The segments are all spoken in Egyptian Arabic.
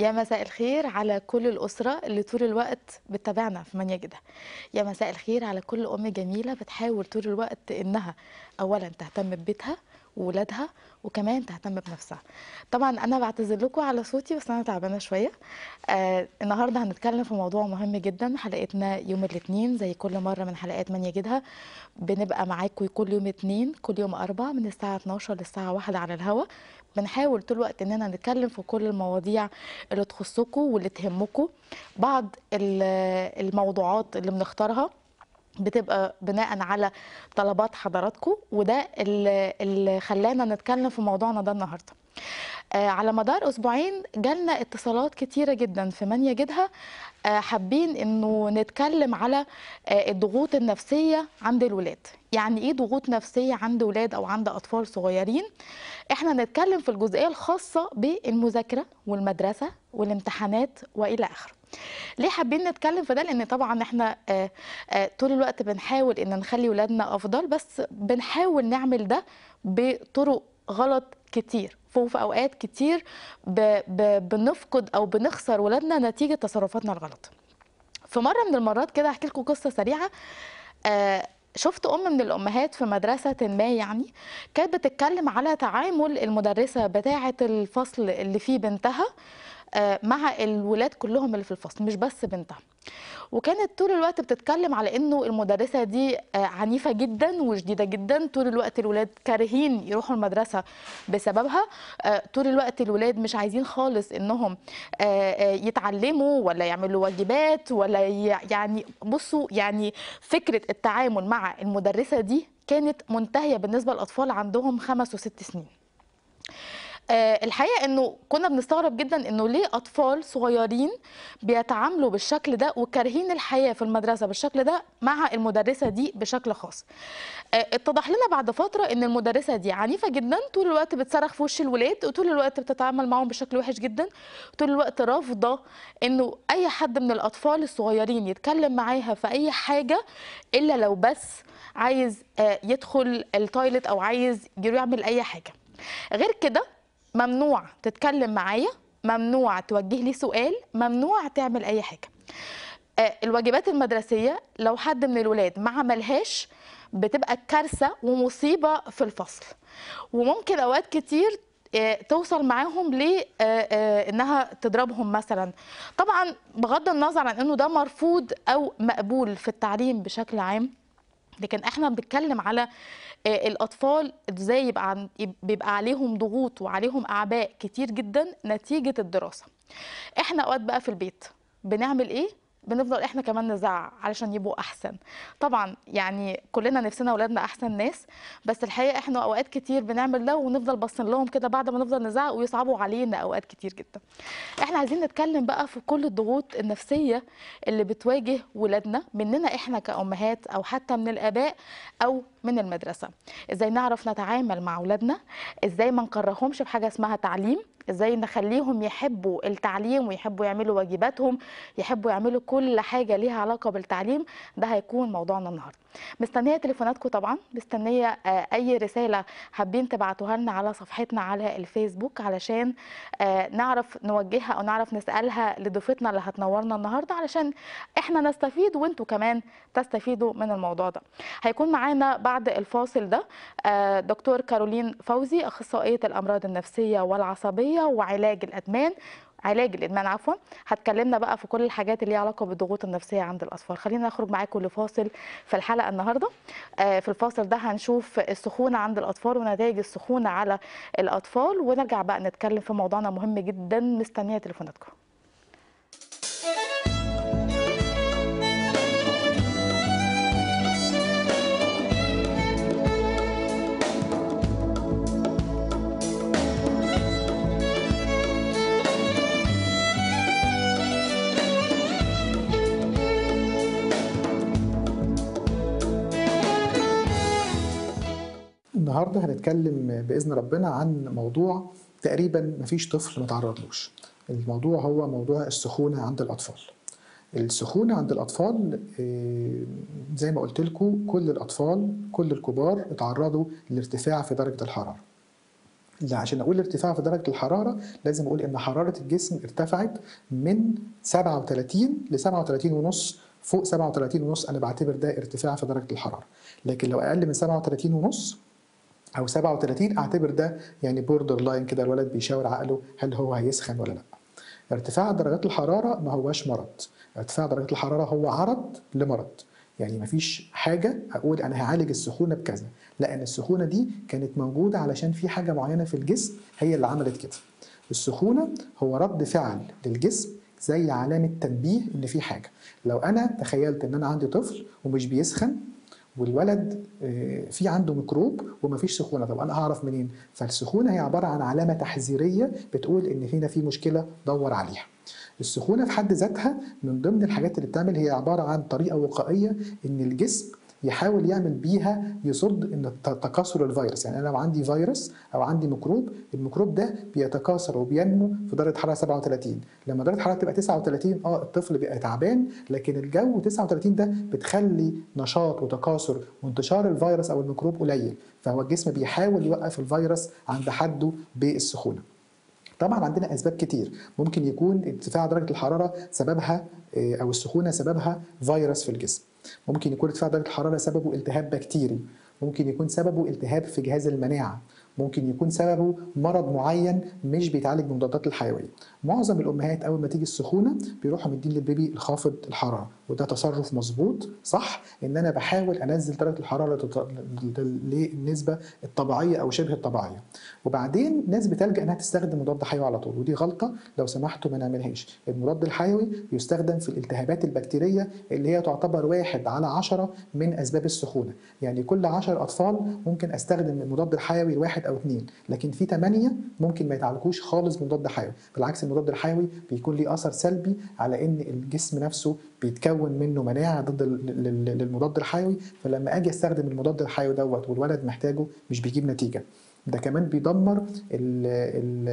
يا مساء الخير على كل الأسرة اللي طول الوقت بتتابعنا في من يجدها يا مساء الخير على كل أم جميلة بتحاول طول الوقت إنها أولا تهتم ببيتها وولادها وكمان تهتم بنفسها طبعا أنا بعتذر لكم على صوتي بس أنا تعبانة شوية آه النهاردة هنتكلم في موضوع مهم جدا حلقتنا يوم الاثنين زي كل مرة من حلقات من يجدها بنبقى معاكم كل يوم اثنين كل يوم أربعة من الساعة 12 للساعة 1 على الهوا بنحاول طول الوقت اننا نتكلم في كل المواضيع اللي تخصكم واللي تهمكم بعض ال- الموضوعات اللي بنختارها بتبقى بناء على طلبات حضراتكم وده اللي اللي خلانا نتكلم في موضوعنا ده النهارده آه، على مدار اسبوعين جالنا اتصالات كتيره جدا في من يجدها آه، حابين انه نتكلم على آه، الضغوط النفسيه عند الولاد يعني ايه ضغوط نفسيه عند ولاد او عند اطفال صغيرين احنا نتكلم في الجزئيه الخاصه بالمذاكره والمدرسه والامتحانات والى اخره ليه حابين نتكلم في ده لان طبعا احنا آه، آه، طول الوقت بنحاول ان نخلي ولادنا افضل بس بنحاول نعمل ده بطرق غلط كتير وفي اوقات كتير ب- ب- بنفقد او بنخسر ولادنا نتيجه تصرفاتنا الغلط في مره من المرات كده احكي لكم قصه سريعه آه، شفت ام من الامهات في مدرسه ما يعني كانت بتتكلم على تعامل المدرسه بتاعه الفصل اللي فيه بنتها آه، مع الولاد كلهم اللي في الفصل مش بس بنتها وكانت طول الوقت بتتكلم على انه المدرسه دي آه، عنيفه جدا وشديده جدا طول الوقت الولاد كارهين يروحوا المدرسه بسببها آه، طول الوقت الولاد مش عايزين خالص انهم آه، آه، يتعلموا ولا يعملوا واجبات ولا ي- يعني بصوا يعني فكره التعامل مع المدرسه دي كانت منتهيه بالنسبه للاطفال عندهم خمس وست سنين آه، الحقيقه انه كنا بنستغرب جدا انه ليه اطفال صغيرين بيتعاملوا بالشكل ده وكارهين الحياه في المدرسه بالشكل ده مع المدرسه دي بشكل خاص آه، اتضح لنا بعد فتره ان المدرسه دي عنيفه جدا طول الوقت بتصرخ في وش الولاد وطول الوقت بتتعامل معاهم بشكل وحش جدا طول الوقت رافضه انه اي حد من الاطفال الصغيرين يتكلم معاها في اي حاجه الا لو بس عايز آه، يدخل التويلت او عايز يعمل اي حاجه غير كده ممنوع تتكلم معايا ممنوع توجه لي سؤال ممنوع تعمل اي حاجه آه، الواجبات المدرسيه لو حد من الولاد ما عملهاش بتبقى كارثه ومصيبه في الفصل وممكن اوقات كتير آه، توصل معاهم ل آه، آه، انها تضربهم مثلا طبعا بغض النظر عن انه ده مرفوض او مقبول في التعليم بشكل عام لكن احنا بنتكلم على آه، الاطفال ازاي يبقى عن- يب- بيبقى عليهم ضغوط وعليهم اعباء كتير جدا نتيجه الدراسه احنا اوقات بقى في البيت بنعمل ايه بنفضل احنا كمان نزعق علشان يبقوا احسن طبعا يعني كلنا نفسنا اولادنا احسن ناس بس الحقيقه احنا اوقات كتير بنعمل ده ونفضل باصين لهم كده بعد ما نفضل نزعق ويصعبوا علينا اوقات كتير جدا احنا عايزين نتكلم بقى في كل الضغوط النفسيه اللي بتواجه ولادنا مننا احنا كامهات او حتى من الاباء او من المدرسه ازاي نعرف نتعامل مع اولادنا ازاي ما نكرههمش بحاجه اسمها تعليم ازاي نخليهم يحبوا التعليم ويحبوا يعملوا واجباتهم يحبوا يعملوا كل حاجه ليها علاقه بالتعليم ده هيكون موضوعنا النهارده مستنيه تليفوناتكم طبعا مستنيه آه، اي رساله حابين تبعتوها لنا على صفحتنا على الفيسبوك علشان آه، نعرف نوجهها او نعرف نسالها لضيفتنا اللي هتنورنا النهارده علشان احنا نستفيد وانتوا كمان تستفيدوا من الموضوع ده هيكون معانا بعد الفاصل ده آه، دكتور كارولين فوزي اخصائيه الامراض النفسيه والعصبيه وعلاج الادمان علاج الادمان عفوا هتكلمنا بقى في كل الحاجات اللي ليها علاقه بالضغوط النفسيه عند الاطفال خلينا نخرج معاكم لفاصل في الحلقه النهارده آه، في الفاصل ده هنشوف السخونه عند الاطفال ونتائج السخونه على الاطفال ونرجع بقى نتكلم في موضوعنا مهم جدا مستنيه تليفوناتكم النهارده هنتكلم باذن ربنا عن موضوع تقريبا مفيش طفل ما تعرضلوش الموضوع هو موضوع السخونه عند الاطفال السخونه عند الاطفال آه، زي ما قلت لكم كل الاطفال كل الكبار اتعرضوا لارتفاع في درجه الحراره لا عشان اقول ارتفاع في درجه الحراره لازم اقول ان حراره الجسم ارتفعت من 37 ل 37 ونص فوق 37 ونص انا بعتبر ده ارتفاع في درجه الحراره لكن لو اقل من 37 ونص او 37 اعتبر ده يعني بوردر لاين كده الولد بيشاور عقله هل هو هيسخن ولا لا ارتفاع درجات الحراره ما هواش مرض ارتفاع درجات الحراره هو عرض لمرض يعني مفيش حاجه اقول انا هعالج السخونه بكذا لا ان السخونه دي كانت موجوده علشان في حاجه معينه في الجسم هي اللي عملت كده السخونه هو رد فعل للجسم زي علامه تنبيه ان في حاجه لو انا تخيلت ان انا عندي طفل ومش بيسخن والولد في عنده ميكروب ومفيش سخونه طب انا هعرف منين فالسخونه هي عباره عن علامه تحذيريه بتقول ان هنا في مشكله دور عليها السخونه في حد ذاتها من ضمن الحاجات اللي بتعمل هي عباره عن طريقه وقائيه ان الجسم يحاول يعمل بيها يصد ان تكاثر الفيروس يعني انا لو عندي فيروس او عندي ميكروب الميكروب ده بيتكاثر وبينمو في درجه حراره 37 لما درجه الحراره تبقى 39 اه الطفل بيبقى تعبان لكن الجو 39 ده بتخلي نشاط وتكاثر وانتشار الفيروس او الميكروب قليل فهو الجسم بيحاول يوقف الفيروس عند حده بالسخونه طبعا عندنا اسباب كتير ممكن يكون ارتفاع درجه الحراره سببها او السخونه سببها فيروس في الجسم ممكن يكون ارتفاع درجه الحراره سببه التهاب بكتيري ممكن يكون سببه التهاب في جهاز المناعه ممكن يكون سببه مرض معين مش بيتعالج بالمضادات الحيويه معظم الامهات اول ما تيجي السخونه بيروحوا مدين للبيبي الخافض الحراره وده تصرف مظبوط صح ان انا بحاول انزل درجه الحراره للنسبه الطبيعيه او شبه الطبيعيه وبعدين ناس بتلجا انها تستخدم مضاد حيوي على طول ودي غلطه لو سمحتوا ما نعملهاش المضاد الحيوي بيستخدم في الالتهابات البكتيريه اللي هي تعتبر واحد على عشرة من اسباب السخونه يعني كل 10 اطفال ممكن استخدم المضاد الحيوي الواحد او اثنين لكن في 8 ممكن ما يتعالجوش خالص بمضاد حيوي بالعكس المضاد الحيوي بيكون ليه اثر سلبي على ان الجسم نفسه بيتكون منه مناعه ضد للمضاد الحيوي فلما اجي استخدم المضاد الحيوي دوت والولد محتاجه مش بيجيب نتيجه ده كمان بيدمر ال ال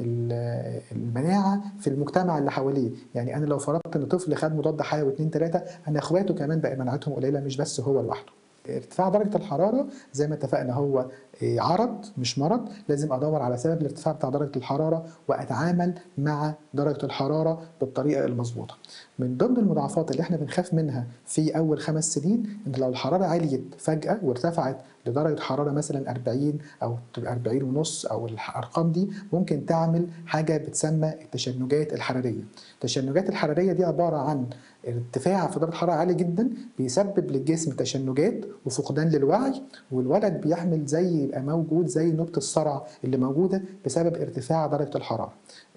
ال المناعه في المجتمع اللي حواليه يعني انا لو فرضت ان طفل خد مضاد حيوي 2 3 انا اخواته كمان بقى مناعتهم قليله مش بس هو لوحده ارتفاع درجه الحراره زي ما اتفقنا هو عرض مش مرض لازم ادور على سبب الارتفاع بتاع درجه الحراره واتعامل مع درجه الحراره بالطريقه المظبوطه من ضمن المضاعفات اللي احنا بنخاف منها في اول خمس سنين ان لو الحراره عليت فجاه وارتفعت لدرجه حراره مثلا 40 او تبقى 40 ونص او الارقام دي ممكن تعمل حاجه بتسمى التشنجات الحراريه التشنجات الحراريه دي عباره عن ارتفاع في درجه حراره عالي جدا بيسبب للجسم تشنجات وفقدان للوعي والولد بيحمل زي يبقى موجود زي نقطه الصرع اللي موجوده بسبب ارتفاع درجه الحراره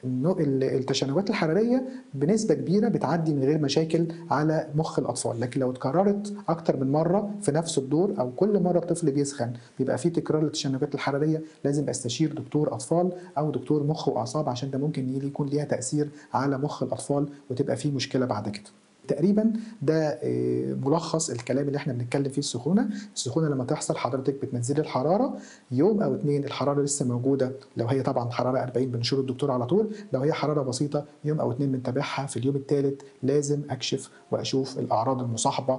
التشنجات الحراريه بنسبه كبيره بتعدي من غير مشاكل على مخ الاطفال لكن لو اتكررت اكتر من مره في نفس الدور او كل مره الطفل بيسخن بيبقى في تكرار للتشنجات الحراريه لازم استشير دكتور اطفال او دكتور مخ واعصاب عشان ده ممكن يكون ليها تاثير على مخ الاطفال وتبقى في مشكله بعد كده تقريبا ده ملخص الكلام اللي احنا بنتكلم فيه السخونه السخونه لما تحصل حضرتك بتنزلي الحراره يوم او اتنين الحراره لسه موجوده لو هي طبعا حراره 40 بنشور الدكتور على طول لو هي حراره بسيطه يوم او اتنين بنتابعها في اليوم الثالث لازم اكشف واشوف الاعراض المصاحبه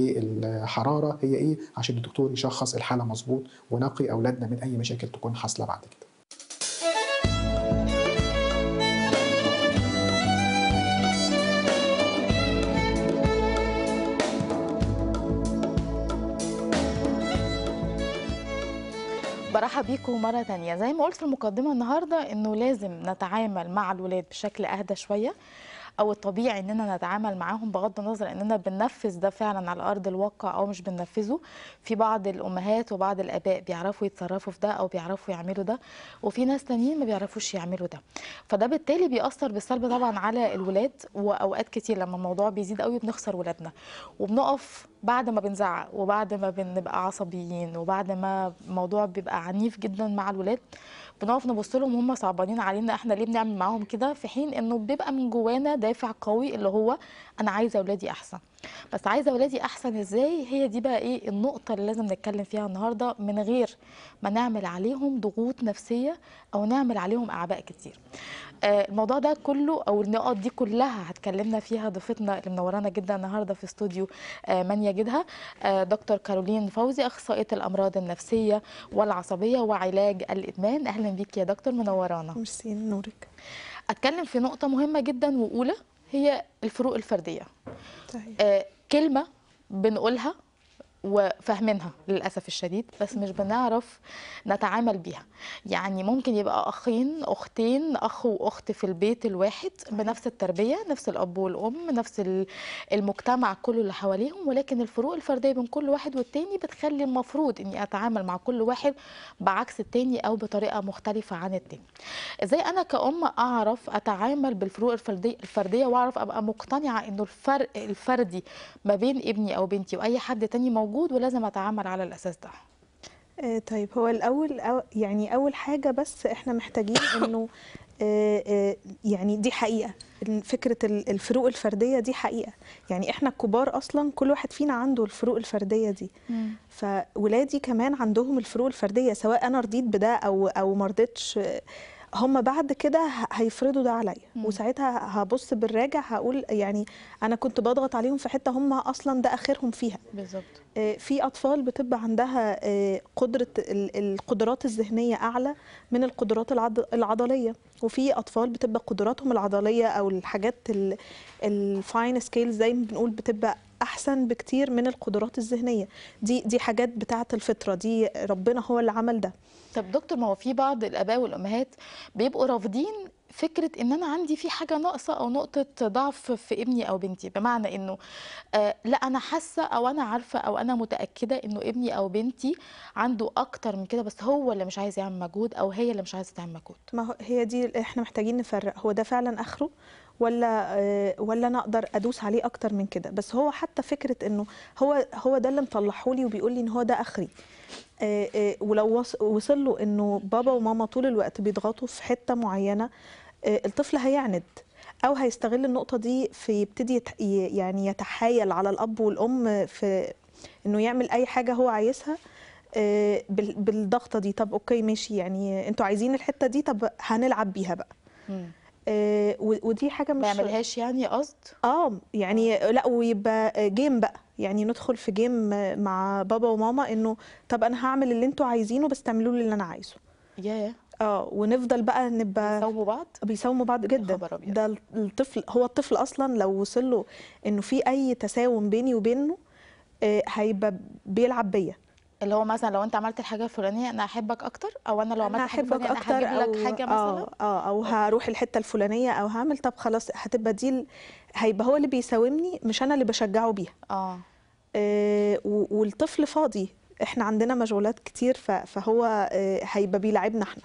للحراره هي ايه عشان الدكتور يشخص الحاله مظبوط ونقي اولادنا من اي مشاكل تكون حاصله بعد كده برحب بيكم مرة تانية زي ما قلت في المقدمة النهاردة انه لازم نتعامل مع الولاد بشكل اهدى شوية او الطبيعي اننا نتعامل معاهم بغض النظر اننا بننفذ ده فعلا على ارض الواقع او مش بننفذه في بعض الامهات وبعض الاباء بيعرفوا يتصرفوا في ده او بيعرفوا يعملوا ده وفي ناس تانيين ما بيعرفوش يعملوا ده فده بالتالي بيأثر بالسلب طبعا على الولاد واوقات كتير لما الموضوع بيزيد قوي بنخسر ولادنا وبنقف بعد ما بنزعق وبعد ما بنبقى عصبيين وبعد ما الموضوع بيبقى عنيف جدا مع الولاد بنقف نبص لهم هم صعبانين علينا احنا ليه بنعمل معاهم كده في حين انه بيبقى من جوانا دافع قوي اللي هو انا عايزه اولادي احسن بس عايزه ولادي احسن ازاي هي دي بقى ايه النقطه اللي لازم نتكلم فيها النهارده من غير ما نعمل عليهم ضغوط نفسيه او نعمل عليهم اعباء كتير آه، الموضوع ده كله او النقط دي كلها هتكلمنا فيها ضيفتنا اللي منورانا جدا النهارده في استوديو آه، من يجدها آه، دكتور كارولين فوزي اخصائيه الامراض النفسيه والعصبيه وعلاج الادمان اهلا بيك يا دكتور منورانا ميرسي نورك اتكلم في نقطه مهمه جدا واولى هي الفروق الفرديه صحيح آه، كلمة بنقولها وفاهمينها للأسف الشديد بس مش بنعرف نتعامل بيها يعني ممكن يبقى أخين أختين أخ وأخت في البيت الواحد بنفس التربية نفس الأب والأم نفس ال- المجتمع كله اللي حواليهم ولكن الفروق الفردية بين كل واحد والتاني بتخلي المفروض إني أتعامل مع كل واحد بعكس التاني أو بطريقة مختلفة عن التاني ازاي انا كأم اعرف اتعامل بالفروق الفردية الفردية واعرف ابقى مقتنعة انه الفرق الفردي ما بين ابني او بنتي واي حد تاني موجود ولازم اتعامل على الاساس ده آه طيب هو الأول أو يعني أول حاجة بس إحنا محتاجين إنه آه آه يعني دي حقيقة إن فكرة ال- الفروق الفردية دي حقيقة يعني إحنا الكبار أصلا كل واحد فينا عنده الفروق الفردية دي فولادي كمان عندهم الفروق الفردية سواء أنا رضيت بده أو أو ما رضيتش آه، هم بعد كده ه- هيفرضوا ده عليا مم. وساعتها هبص بالراجع هقول يعني أنا كنت بضغط عليهم في حتة هم أصلا ده آخرهم فيها بالظبط آه، في أطفال بتبقى عندها آه، قدرة ال- القدرات الذهنية أعلى من القدرات العض- العضلية وفي أطفال بتبقى قدراتهم العضلية أو الحاجات الفاين سكيلز زي ما بنقول بتبقى أحسن بكتير من القدرات الذهنية دي دي حاجات بتاعة الفطرة دي ربنا هو اللي عمل ده طب دكتور ما هو في بعض الاباء والامهات بيبقوا رافضين فكره ان انا عندي في حاجه ناقصه او نقطه ضعف في ابني او بنتي بمعنى انه آه لا انا حاسه او انا عارفه او انا متاكده انه ابني او بنتي عنده اكتر من كده بس هو اللي مش عايز يعمل مجهود او هي اللي مش عايزه تعمل مجهود ما هو هي دي اللي احنا محتاجين نفرق هو ده فعلا اخره ولا آه، ولا انا اقدر ادوس عليه اكتر من كده بس هو حتى فكره انه هو هو ده اللي مطلعه لي وبيقول لي ان هو ده اخري آه، آه، ولو وص- وصل له انه بابا وماما طول الوقت بيضغطوا في حته معينه آه، الطفل هيعند او هيستغل النقطه دي في يبتدي يت- ي- يعني يتحايل على الاب والام في انه يعمل اي حاجه هو عايزها آه، بال- بالضغطه دي طب اوكي ماشي يعني انتوا عايزين الحته دي طب هنلعب بيها بقى مم. آه، و- ودي حاجه ما مش يعملهاش يعني قصد اه يعني لا ويبقى جيم بقى يعني ندخل في جيم مع بابا وماما انه طب انا هعمل اللي انتوا عايزينه بس تعملوا لي اللي انا عايزه ياه اه ونفضل بقى نبقى يساوموا بعض بيساوموا بعض جدا خبر أبيض. ده الطفل هو الطفل اصلا لو وصل له انه في اي تساوم بيني وبينه آه، هيبقى بيلعب بيا اللي هو مثلا لو انت عملت الحاجه الفلانيه انا احبك اكتر او انا لو انا عملت حاجه هحبك فلانيه اكتر انا هجيب او لك حاجه اه مثلا اه او هروح الحته الفلانيه او هعمل طب خلاص هتبقى دي ال- هيبقى هو اللي بيساومني مش انا اللي بشجعه بيها اه آه، و- والطفل فاضي احنا عندنا مشغولات كتير ف- فهو آه، هيبقى بيلعبنا احنا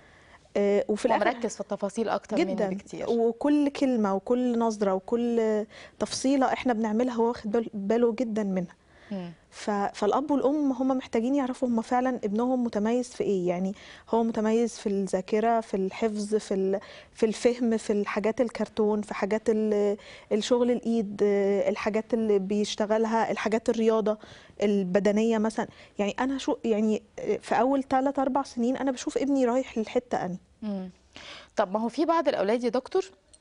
آه، وفي هو الاخر مركز في التفاصيل اكتر مني جدا بكتير وكل كلمه وكل نظره وكل تفصيله احنا بنعملها هو واخد بال- باله جدا منها مم. ف- فالاب والام هم محتاجين يعرفوا هم فعلا ابنهم متميز في ايه يعني هو متميز في الذاكره في الحفظ في ال- في الفهم في الحاجات الكرتون في حاجات ال- الشغل الايد آه، الحاجات اللي بيشتغلها الحاجات الرياضه البدنيه مثلا يعني انا شو يعني آه، في اول 3 4 سنين انا بشوف ابني رايح للحته اني مم. طب ما هو في بعض الاولاد يا دكتور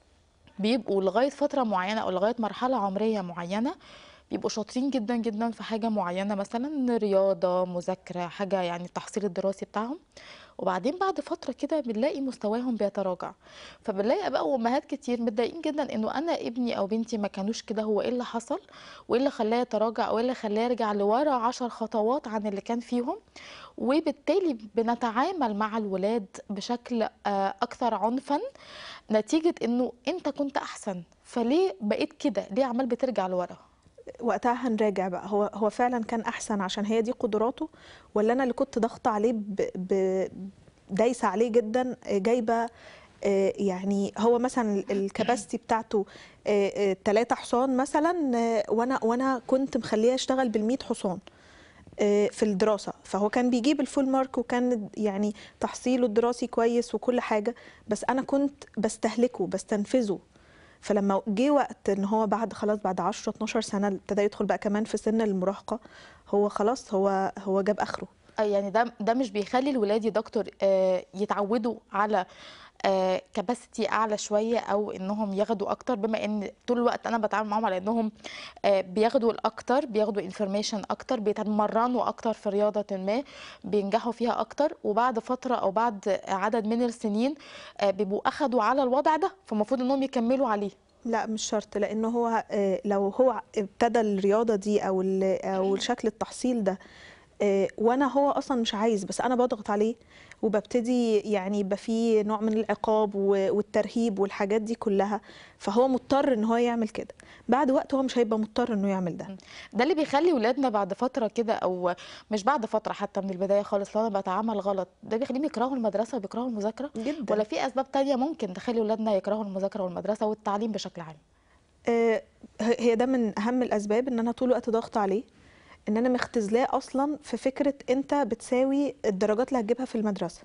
بيبقوا لغايه فتره معينه او لغايه مرحله عمريه معينه بيبقوا شاطرين جدا جدا في حاجه معينه مثلا رياضه مذاكره حاجه يعني التحصيل الدراسي بتاعهم وبعدين بعد فتره كده بنلاقي مستواهم بيتراجع فبنلاقي اباء وامهات كتير متضايقين جدا انه انا ابني او بنتي ما كانوش كده هو ايه اللي حصل وايه اللي خلاه يتراجع او ايه اللي خلاه يرجع لورا عشر خطوات عن اللي كان فيهم وبالتالي بنتعامل مع الولاد بشكل آه، اكثر عنفا نتيجه انه انت كنت احسن فليه بقيت كده ليه عمال بترجع لورا وقتها هنراجع بقى هو هو فعلا كان احسن عشان هي دي قدراته ولا انا اللي كنت ضاغطه عليه ب... ب... دايسه عليه جدا آه، جايبه آه، يعني هو مثلا الكباستي بتاعته ثلاثة حصان مثلا آه، وانا وانا كنت مخليه يشتغل بال حصان آه، في الدراسة فهو كان بيجيب الفول مارك وكان يعني تحصيله الدراسي كويس وكل حاجة بس أنا كنت بستهلكه بستنفذه فلما جه وقت ان هو بعد خلاص بعد 10 12 سنه ابتدى يدخل بقى كمان في سن المراهقه هو خلاص هو هو جاب اخره آه، يعني ده ده مش بيخلي الولاد يا دكتور آه، يتعودوا على كباسيتي اعلى شويه او انهم ياخدوا اكتر بما ان طول الوقت انا بتعامل معاهم على انهم آه، بياخدوا الاكتر بياخدوا انفورميشن اكتر بيتمرنوا اكتر في رياضه ما بينجحوا فيها اكتر وبعد فتره او بعد عدد من السنين آه، بيبقوا اخدوا على الوضع ده فالمفروض انهم يكملوا عليه لا مش شرط لانه هو آه، لو هو ابتدى الرياضه دي او ال- او شكل التحصيل ده آه، وانا هو اصلا مش عايز بس انا بضغط عليه وببتدي يعني يبقى فيه نوع من العقاب و- والترهيب والحاجات دي كلها فهو مضطر ان هو يعمل كده بعد وقت هو مش هيبقى مضطر انه يعمل ده ده اللي بيخلي ولادنا بعد فتره كده او مش بعد فتره حتى من البدايه خالص لو انا بتعامل غلط ده بيخليهم يكرهوا المدرسه وبيكرهوا المذاكره جدا ولا في اسباب تانية ممكن تخلي ولادنا يكرهوا المذاكره والمدرسه والتعليم بشكل عام آه، هي ده من اهم الاسباب ان انا طول الوقت ضغط عليه ان انا مختزلاه اصلا في فكره انت بتساوي الدرجات اللي هتجيبها في المدرسه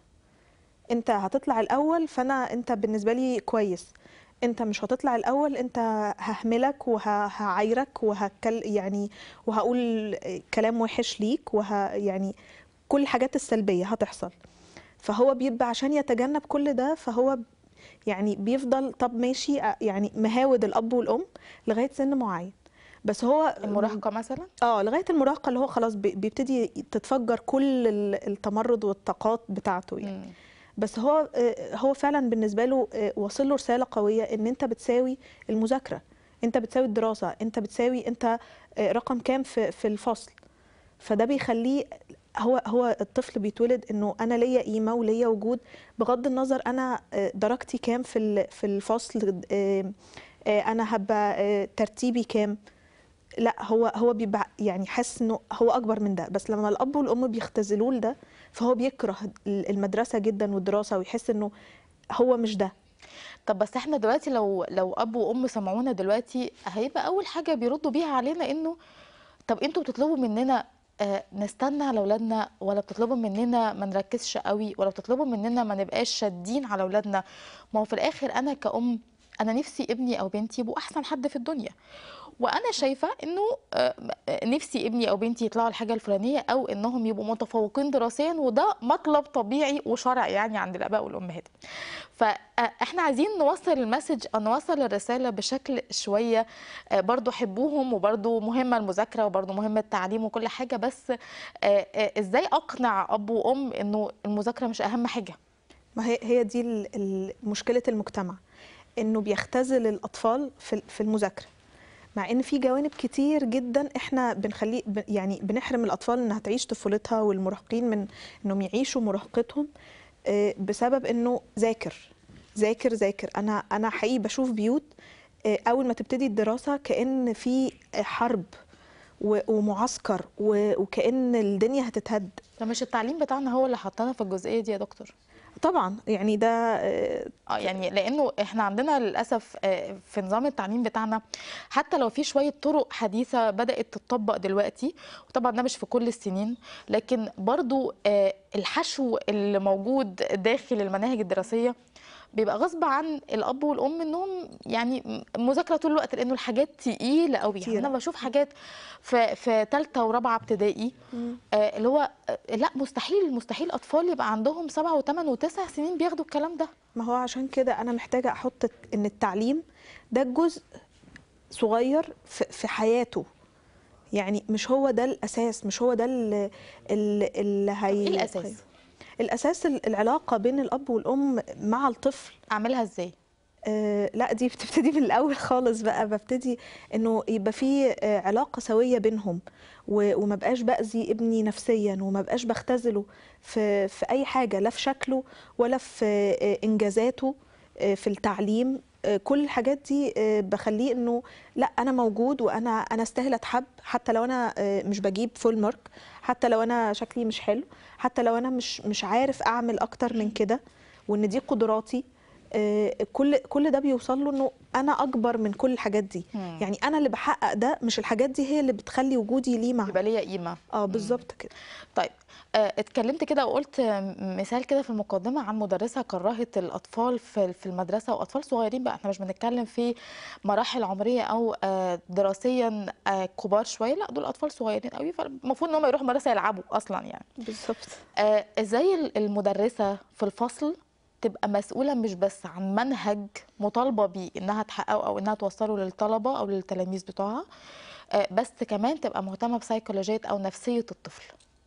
انت هتطلع الاول فانا انت بالنسبه لي كويس انت مش هتطلع الاول انت ههملك وهعايرك وهكل يعني وهقول كلام وحش ليك وه يعني كل الحاجات السلبيه هتحصل فهو بيبقى عشان يتجنب كل ده فهو يعني بيفضل طب ماشي أ- يعني مهاود الاب والام لغايه سن معين بس هو المراهقه مثلا اه لغايه المراهقه اللي هو خلاص بي- بيبتدي تتفجر كل ال- التمرد والطاقات بتاعته يعني مم. بس هو آه، هو فعلا بالنسبه له آه، واصل له رساله قويه ان انت بتساوي المذاكره انت بتساوي الدراسه انت بتساوي انت آه، رقم كام في في الفصل فده بيخليه هو هو الطفل بيتولد انه انا ليا قيمه وليا وجود بغض النظر انا آه، درجتي كام في ال- في الفصل آه، آه، انا هبقى آه، ترتيبي كام لا هو هو بيبقى يعني حاسس انه هو اكبر من ده بس لما الاب والام بيختزلوه لده فهو بيكره المدرسه جدا والدراسه ويحس انه هو مش ده طب بس احنا دلوقتي لو لو اب وام سمعونا دلوقتي هيبقى اول حاجه بيردوا بيها علينا انه طب انتوا بتطلبوا مننا آه، نستنى على اولادنا ولا بتطلبوا مننا ما نركزش قوي ولا بتطلبوا مننا ما نبقاش شادين على اولادنا ما هو في الاخر انا كأم انا نفسي ابني او بنتي يبقوا احسن حد في الدنيا وانا شايفه انه آه، نفسي ابني او بنتي يطلعوا الحاجه الفلانيه او انهم يبقوا متفوقين دراسيا وده مطلب طبيعي وشرعي يعني عند الاباء والامهات فاحنا عايزين نوصل المسج او نوصل الرساله بشكل شويه آه، برضو حبوهم وبرضو مهمه المذاكره وبرضو مهمه التعليم وكل حاجه بس آه، آه، ازاي اقنع اب وام انه المذاكره مش اهم حاجه ما هي هي دي ال- ال- مشكله المجتمع انه بيختزل الاطفال في في المذاكره مع ان في جوانب كتير جدا احنا بنخليه ب- يعني بنحرم الاطفال انها تعيش طفولتها والمراهقين من انهم يعيشوا مراهقتهم آه، بسبب انه ذاكر ذاكر ذاكر انا انا حقيقي بشوف بيوت آه، اول ما تبتدي الدراسه كان في آه، حرب و- ومعسكر و- وكأن الدنيا هتتهد ده مش التعليم بتاعنا هو اللي حطنا في الجزئيه دي يا دكتور طبعا يعني ده آه، اه يعني لانه احنا عندنا للاسف آه، في نظام التعليم بتاعنا حتى لو في شويه طرق حديثه بدات تطبق دلوقتي وطبعا ده مش في كل السنين لكن برضو آه، الحشو اللي موجود داخل المناهج الدراسيه بيبقى غصب عن الاب والام انهم يعني مذاكره طول الوقت لانه الحاجات تقيله قوي يعني كتيرة. انا بشوف حاجات في في ثالثه ورابعه ابتدائي آه، اللي هو آه، لا مستحيل مستحيل اطفال يبقى عندهم سبعة وثمان وتسع سنين بياخدوا الكلام ده ما هو عشان كده انا محتاجه احط ان التعليم ده جزء صغير في في حياته يعني مش هو ده الاساس مش هو ده اللي, اللي هي ايه الاساس الاساس ال- العلاقه بين الاب والام مع الطفل اعملها ازاي آه لا دي بتبتدي من الاول خالص بقى ببتدي انه يبقى في آه علاقه سويه بينهم و- وما بقاش باذي ابني نفسيا وما بقاش بختزله في في اي حاجه لا في شكله ولا في آه انجازاته آه في التعليم آه كل الحاجات دي آه بخليه انه لا انا موجود وانا انا استاهل اتحب حتى لو انا آه مش بجيب فول مارك حتى لو انا شكلي مش حلو حتى لو انا مش مش عارف اعمل اكتر من كده وان دي قدراتي آه، كل كل ده بيوصل له انه انا اكبر من كل الحاجات دي مم. يعني انا اللي بحقق ده مش الحاجات دي هي اللي بتخلي وجودي ليه معنى يبقى ليا قيمه اه بالظبط كده طيب آه، اتكلمت كده وقلت آه، مثال كده في المقدمه عن مدرسه كرهت الاطفال في في المدرسه واطفال صغيرين بقى احنا مش بنتكلم في مراحل عمريه او آه، دراسيا آه، كبار شويه لا دول اطفال صغيرين قوي فالمفروض ان هم يروحوا مدرسه يلعبوا اصلا يعني بالظبط آه، ازاي ال- المدرسه في الفصل تبقى مسؤوله مش بس عن منهج مطالبه بيه انها تحققه او انها توصله للطلبه او للتلاميذ بتوعها آه، بس كمان تبقى مهتمه بسيكولوجيه او نفسيه الطفل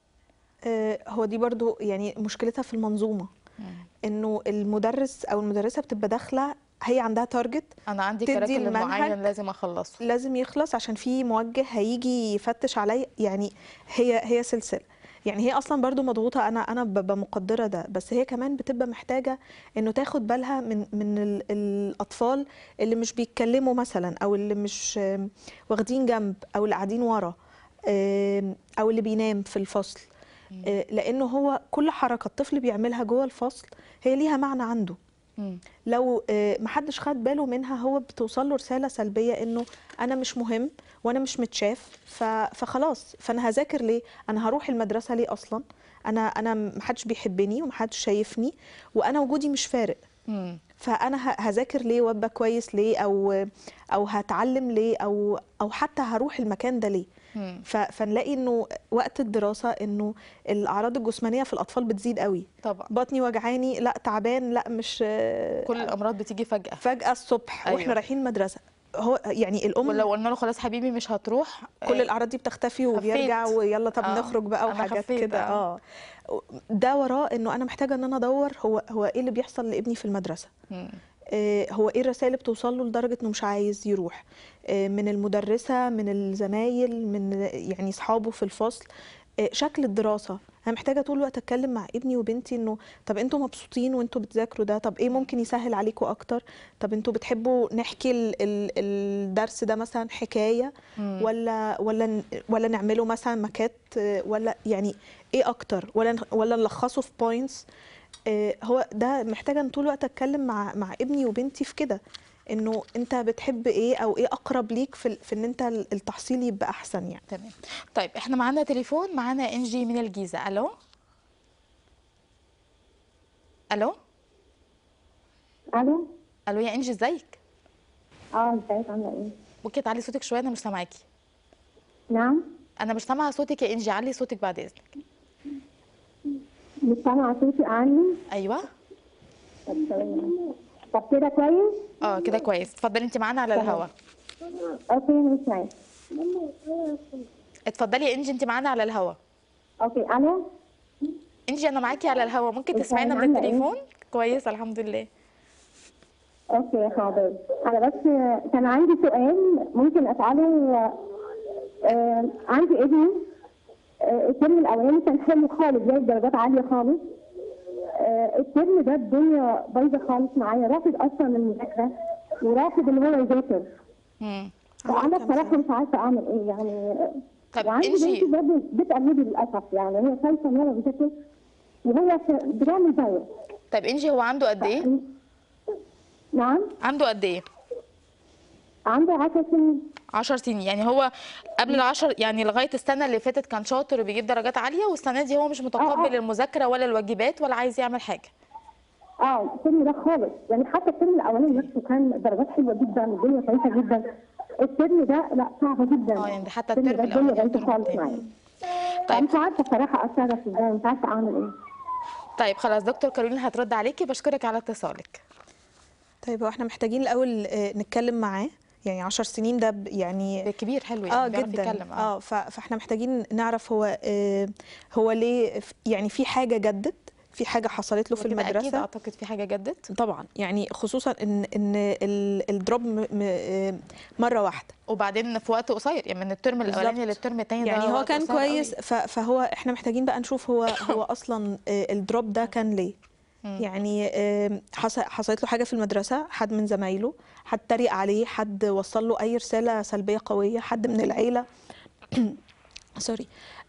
آه، هو دي برضو يعني مشكلتها في المنظومه انه المدرس او المدرسه بتبقى داخله هي عندها تارجت انا عندي تدي كراكل المنهج معين لازم اخلصه لازم يخلص عشان في موجه هيجي يفتش عليا يعني هي هي سلسله يعني هي اصلا برضو مضغوطه انا انا ببقى مقدره ده بس هي كمان بتبقى محتاجه انه تاخد بالها من من ال- الاطفال اللي مش بيتكلموا مثلا او اللي مش آم، واخدين جنب او اللي قاعدين ورا آم، او اللي بينام في الفصل آه، لانه هو كل حركه الطفل بيعملها جوه الفصل هي ليها معنى عنده مم. لو آه، محدش خد باله منها هو بتوصل له رساله سلبيه انه انا مش مهم وانا مش متشاف ف- فخلاص فانا هذاكر ليه انا هروح المدرسه ليه اصلا انا انا محدش بيحبني ومحدش شايفني وانا وجودي مش فارق مم. فانا ه- هذاكر ليه وابقى كويس ليه او او هتعلم ليه او او حتى هروح المكان ده ليه مم. ف- فنلاقي انه وقت الدراسه انه الاعراض الجسمانيه في الاطفال بتزيد قوي طبعا بطني وجعاني لا تعبان لا مش كل الامراض بتيجي فجاه فجأة الصبح أيوة. واحنا رايحين المدرسة هو يعني الأم ولو قلنا له خلاص حبيبي مش هتروح كل آه، الأعراض دي بتختفي وبيرجع خفيت. ويلا طب آه، نخرج بقى أنا وحاجات خفيت، كده آه. اه ده وراه انه انا محتاجه ان انا ادور هو هو ايه اللي بيحصل لابني في المدرسه مم. آه، هو ايه الرسائل اللي بتوصل له لدرجه انه مش عايز يروح آه، من المدرسه من الزمايل من يعني اصحابه في الفصل آه، شكل الدراسه انا محتاجه طول الوقت اتكلم مع ابني وبنتي انه طب انتوا مبسوطين وانتوا بتذاكروا ده طب ايه ممكن يسهل عليكم اكتر طب انتوا بتحبوا نحكي ال- ال- الدرس ده مثلا حكايه مم. ولا ولا ن- ولا نعمله مثلا ماكات آه، ولا يعني ايه اكتر ولا ن- ولا نلخصه في بوينتس هو ده محتاجه ان طول الوقت اتكلم مع مع ابني وبنتي في كده انه انت بتحب ايه او ايه اقرب ليك في, ال- في ان انت ال- التحصيل يبقى احسن يعني تمام طيب احنا معانا تليفون معانا انجي من الجيزه الو الو الو الو يا انجي ازيك اه ازيك عامله ايه ممكن تعلي صوتك شويه انا مش سامعاكي نعم انا مش سامعه صوتك يا انجي علي صوتك بعد اذنك مش سامعه صوتي عني ايوه طب ثواني. طب كده كويس اه كده كويس اتفضلي انت معانا على تمام. الهوا اوكي مش معايا اتفضلي يا انجي انت معانا على الهوا اوكي الو انجي انا معاكي على الهوا ممكن ازاي تسمعينا من عاملة ايه؟ التليفون كويس الحمد لله اوكي حاضر انا بس كان عندي سؤال ممكن اساله آه عندي ابني آه الترم الاولاني كان حلو خالص جايب درجات عاليه خالص آه الترم ده الدنيا بايظه خالص معايا رافض اصلا المذاكره ورافض ان هو يذاكر مم. فانا كان بصراحه مش عارفه اعمل ايه يعني طب وعندي انجي بنتي برضه بتقلدي للاسف يعني هي خايفه ان هو بيذاكر وهي في- بتعمل زيه طب انجي هو عنده قد ايه نعم عنده قد ايه عنده 10 سنين 10 سنين يعني هو قبل العشر يعني لغايه السنه اللي فاتت كان شاطر وبيجيب درجات عاليه والسنه دي هو مش متقبل آه. المذاكره ولا الواجبات ولا عايز يعمل حاجه اه الترم ده خالص يعني حتى الترم الاولاني نفسه كان درجات حلوه جدا والدنيا كويسه جدا الترم ده لا صعبه جدا اه يعني حتى الترم الترم ده الدنيا الاولاني بايظه والترم خالص التاني معايا طيب مش عارفه بصراحه اتصرف ازاي مش عارفه اعمل ايه طيب خلاص دكتور كارولين هترد عليكي بشكرك على اتصالك طيب هو احنا محتاجين الاول آه، نتكلم معاه يعني 10 سنين ده ب- يعني ده كبير حلو يعني اه بيعرف جدا يتكلم اه ف- فاحنا محتاجين نعرف هو آه هو ليه ف- يعني في حاجه جدت في حاجه حصلت له في وكده اكيد المدرسه اعتقد في حاجه جدت طبعا يعني خصوصا ان ان ال- الدروب م- م- آه، مره واحده وبعدين في وقت قصير يعني من الترم الاولاني بالظبط. للترم الثاني يعني هو كان كويس ف- فهو احنا محتاجين بقى نشوف هو هو اصلا آه، الدروب ده كان ليه يعني آم، حص- حصلت له حاجه في المدرسه حد من زمايله حد تريق عليه حد وصل له اي رساله سلبيه قويه حد من العيله سوري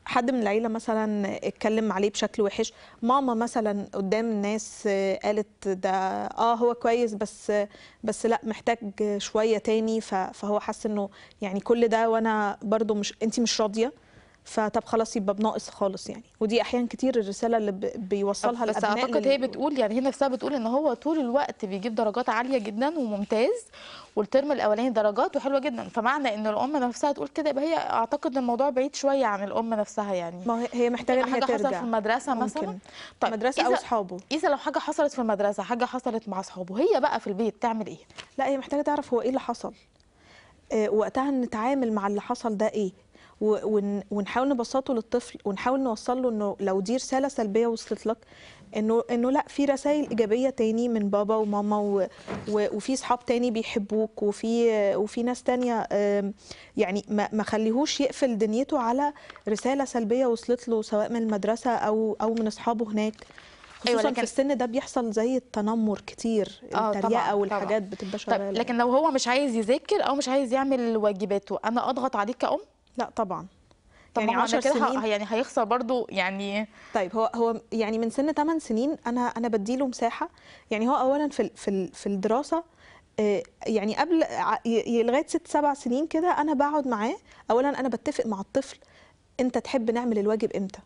حد من العيله مثلا اتكلم عليه بشكل وحش ماما مثلا قدام الناس آه، قالت ده اه هو كويس بس بس لا محتاج شويه تاني ف- فهو حس انه يعني كل ده وانا برضو مش انت مش راضيه فطب خلاص يبقى بناقص خالص يعني ودي احيانا كتير الرساله اللي ب- بيوصلها بس الابناء اعتقد لل- هي بتقول يعني هي نفسها بتقول ان هو طول الوقت بيجيب درجات عاليه جدا وممتاز والترم الاولاني درجات وحلوه جدا فمعنى ان الام نفسها تقول كده يبقى هي اعتقد ان الموضوع بعيد شويه عن الام نفسها يعني ما هي- هي محتاجه ان هي حاجه حصلت ترجع في المدرسه ممكن. مثلا طيب مدرسه او إذا- اصحابه إذا لو حاجة حصلت في المدرسة حاجة حصلت مع أصحابه هي بقى في البيت تعمل إيه؟ لا هي محتاجه تعرف هو ايه اللي حصل آه، وقتها نتعامل مع اللي حصل ده ايه و- ون- ونحاول نبسطه للطفل ونحاول نوصل له انه لو دي رساله سلبيه وصلت لك انه انه لا في رسائل ايجابيه تاني من بابا وماما و و وفي صحاب تاني بيحبوك وفي وفي ناس تانية آم، يعني ما ما خليهوش يقفل دنيته على رساله سلبيه وصلت له سواء من المدرسه او او من اصحابه هناك أيوة، خصوصا لكن- في السن ده بيحصل زي التنمر كتير آه، التريقه طبعاً، والحاجات بتبقى طيب شغاله لكن لو هو مش عايز يذاكر أو مش عايز يعمل واجباته أنا أضغط عليه كأم؟ لا طبعا طب يعني ما هو أنا 10 كده ه- سنين يعني هيخسر برضو يعني طيب هو هو يعني من سن 8 سنين انا انا بديله مساحه يعني هو اولا في ال- في ال- في الدراسه آه، يعني قبل ع- ي- ي- لغايه ست سبع سنين كده انا بقعد معاه اولا انا بتفق مع الطفل انت تحب نعمل الواجب امتى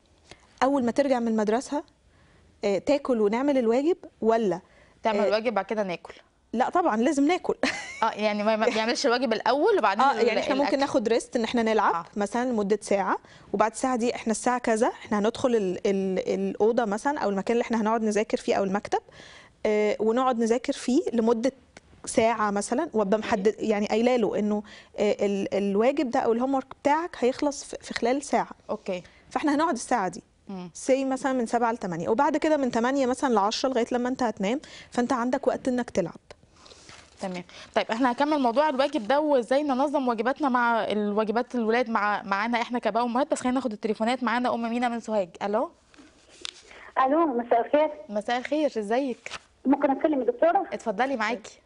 اول ما ترجع من المدرسه آه، تاكل ونعمل الواجب ولا تعمل آه، الواجب بعد كده ناكل لا طبعا لازم ناكل اه يعني ما ما بيعملش الواجب الأول وبعدين اه ال- يعني احنا ممكن الأكل. ناخد ريست ان احنا نلعب آه. آه. مثلا لمده ساعه وبعد الساعه دي احنا الساعه كذا احنا هندخل ال ال الاوضه مثلا او المكان اللي احنا هنقعد نذاكر فيه او المكتب آه ونقعد نذاكر فيه لمده ساعه مثلا وابقى محدد يعني قايله له انه آه ال الواجب ده او الهوم ورك بتاعك هيخلص في في خلال ساعه أوكي فاحنا هنقعد الساعه دي مم. سي مثلا من 7 ل 8 وبعد كده من 8 مثلا ل 10 لغايه لما انت هتنام فانت عندك وقت انك تلعب تمام طيب احنا هنكمل موضوع الواجب ده وازاي ننظم واجباتنا مع الواجبات الولاد مع معانا احنا كباء امهات بس خلينا ناخد التليفونات معانا ام مينا من سوهاج الو الو مساء الخير مساء الخير ازيك ممكن اتكلم الدكتوره اتفضلي معاكي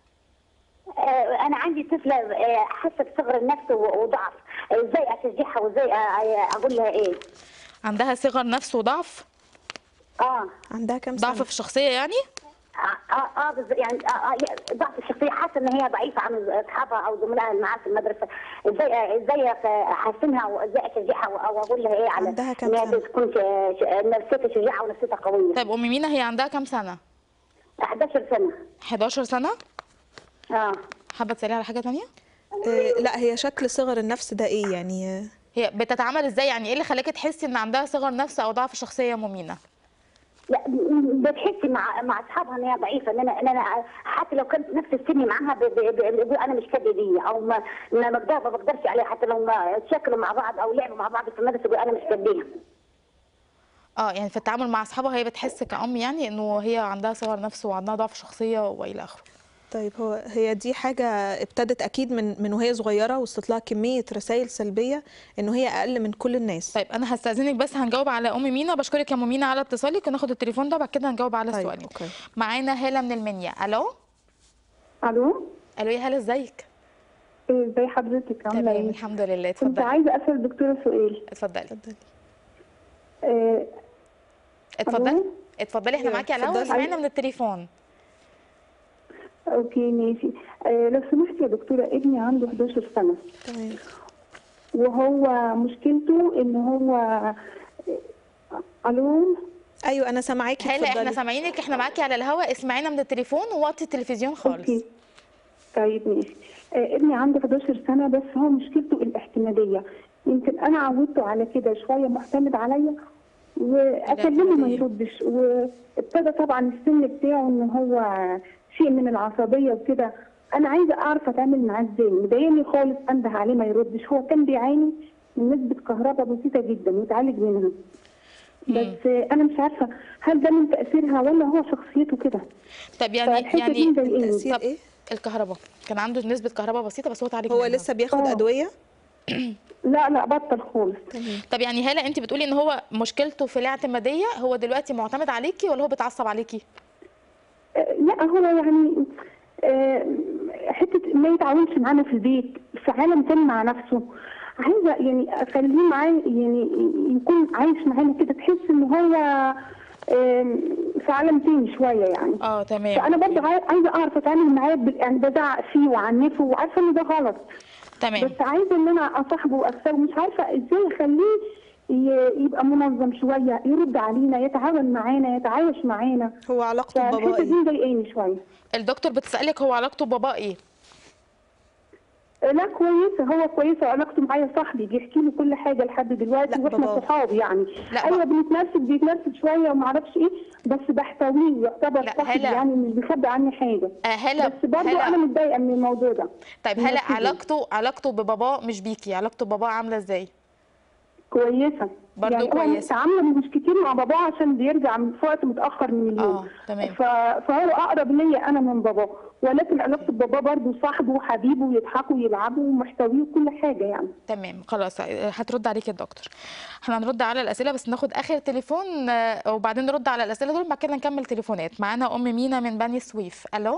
آه انا عندي طفله آه، حاسه بصغر النفس و- وضعف آه، ازاي اشجعها وازاي آه، اقول لها ايه عندها صغر نفس وضعف اه عندها كام ضعف سنه في الشخصيه يعني اه اه, آه بز- يعني آه آه لا، ضعف الشخصيه حاسه ان هي ضعيفه عن اصحابها او زملائها اللي معاها في المدرسه ازاي آه، ازاي احسنها وازاي اشجعها او اقول لها ايه على عندها كام ان هي سنة؟ تكون ش- ش- نفسيتها شجاعه ونفسيتها قويه طيب ام مينا هي عندها كام سنه 11 سنه 11 سنه اه حابه تسالي على حاجه تانية آه لا هي شكل صغر النفس ده ايه يعني آه، هي بتتعامل ازاي يعني ايه اللي خلاكي تحسي ان عندها صغر نفس او ضعف شخصيه يا ام مينا لا م- بتحسي مع مع اصحابها ان هي ضعيفه ان انا ان انا حتى لو كنت نفس السن معاها ب- ب- ب- بيقول انا مش كده دي او ما ما بقدر ما بقدرش عليها حتى لو ما تشكلوا مع بعض او لعبوا مع بعض في المدرسه بيقول انا مش كديها اه يعني في التعامل مع اصحابها هي بتحس كأم يعني انه هي عندها صغر نفس وعندها ضعف شخصيه والى اخره طيب هو هي دي حاجة ابتدت أكيد من من وهي صغيرة وصلت لها كمية رسائل سلبية إنه هي أقل من كل الناس. طيب انا هستاذنك بس هنجاوب على ام مينا بشكرك يا ام مينا على اتصالك وناخد التليفون ده وبعد كده هنجاوب على طيب، السؤالين أوكي. معانا هاله من المنيا الو الو الو يا هاله ازيك إيه، ازي حضرتك عامله تمام ايه الحمد لله كنت اتفضلي عايزه اسال الدكتوره سؤال اتفضلي اتفضلي. إيه، اتفضلي ألو؟ اتفضلي احنا أيوة، معاكي على الهوا اتفضلي. اسمعينا من التليفون اوكي ماشي إيه، لو سمحت يا دكتوره ابني عنده 11 سنه تمام وهو مشكلته ان هو إيه، الو أيوة أنا سامعاكي هاله احنا اتفضلي. سامعينك احنا معاكي على الهوا اسمعينا من التليفون ووطي التلفزيون خالص اوكي طيب ماشي إيه، ابني عنده 11 سنه بس هو مشكلته الاعتماديه يمكن انا عودته على كده شويه معتمد عليا واكلمه ما الاعتمادية. يردش وابتدى طبعا السن بتاعه ان هو شيء من العصبيه وكده انا عايزه اعرف اتعامل معاه ازاي مضايقني خالص انده عليه ما يردش هو كان بيعاني من نسبه كهرباء بسيطه جدا ويتعالج منها بس انا مش عارفه هل ده من تاثيرها ولا هو شخصيته كده طب يعني فالحتة دي يعني مضايقاني. تأثير طب إيه؟ الكهرباء كان عنده نسبه كهرباء بسيطه بس هو اتعالج هو منها. لسه بياخد آه. أدوية؟ لا لا بطل خالص طب يعني هاله انت بتقولي ان هو مشكلته في الاعتماديه هو دلوقتي معتمد عليكي ولا هو بيتعصب عليكي آه، لا هو يعني آه، حته ما يتعاونش معانا في البيت في عالم تاني مع نفسه عايزه يعني اخليه معايا يعني يكون عايش معانا كده تحس ان هو آم، في عالم تاني شويه يعني اه تمام فانا برضه عاي- عايزه اعرف اتعامل معاه بال- يعني بزعق فيه وعنفه وعارفه ان ده غلط تمام بس عايزه ان انا اصاحبه واكسبه مش عارفه ازاي اخليه ي- يبقى منظم شويه يرد علينا يتعاون معانا يتعايش معانا هو علاقته بباباه فالحته ايه دي مضايقاني شويه الدكتور بتسألك هو علاقته بباباه ايه لا كويسه هو كويسه وعلاقته معايا صاحبي بيحكي لي كل حاجه لحد دلوقتي لا، واحنا بابا. صحاب يعني لا، ايوه بابا. بنتنرفز بيتنرفز شويه وما اعرفش ايه بس بحتويه يعتبر لا، صاحبي هلا. يعني مش بيخبي عني حاجه آه هلا بس برضه هلا انا متضايقه من الموضوع ده طيب هلا بينرفزني. علاقته علاقته بباباه مش بيكي علاقته بباباه عامله ازاي كويسه برضه يعني هو كويسة. تعامله مش كتير مع باباه عشان بيرجع من في وقت متاخر من اليوم اه تمام ف... فهو اقرب ليا انا من باباه ولكن علاقته بباباه برضه صاحبه وحبيبه ويضحكوا ويلعبوا ومحتويه وكل حاجه يعني تمام خلاص آه، هترد عليك الدكتور احنا هنرد على الاسئله بس ناخد اخر تليفون آه، وبعدين نرد على الاسئله دول بعد كده نكمل تليفونات معانا ام مينا من بني سويف الو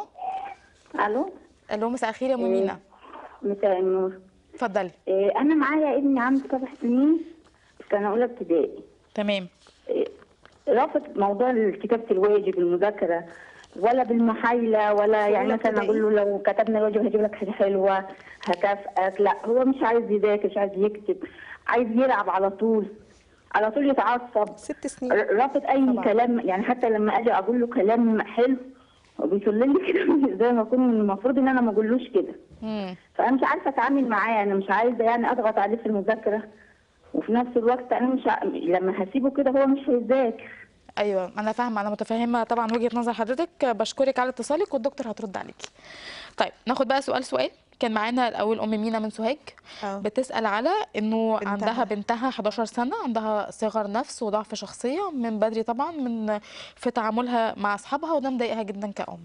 الو الو مساء الخير يا ام مينا مساء النور اتفضلي إيه، انا معايا ابني عنده سبع سنين في سنه اولى ابتدائي تمام إيه، رافض موضوع كتابه الواجب المذاكره ولا بالمحايله ولا في يعني أولى مثلا اقول له لو كتبنا الواجب هجيب لك حاجه حلوه هكافئك لا هو مش عايز يذاكر مش عايز يكتب عايز يلعب على طول على طول يتعصب ست سنين ر- رافض اي طبعا. كلام يعني حتى لما اجي اقول له كلام حلو بيطل لي كده زي ما اكون المفروض ان انا ما اقولوش كده امم فانا مش عارفه اتعامل معاه انا مش عايزه يعني اضغط عليه في المذاكره وفي نفس الوقت انا مش ع... لما هسيبه كده هو مش هيذاكر ايوه انا فاهمه انا متفهمه طبعا وجهه نظر حضرتك بشكرك على اتصالك والدكتور هترد عليكي طيب ناخد بقى سؤال سؤال كان معانا الاول ام مينا من سوهاج اه بتسال على انه بنتها. عندها بنتها 11 سنه عندها صغر نفس وضعف شخصيه من بدري طبعا من في تعاملها مع اصحابها وده مضايقها جدا كأم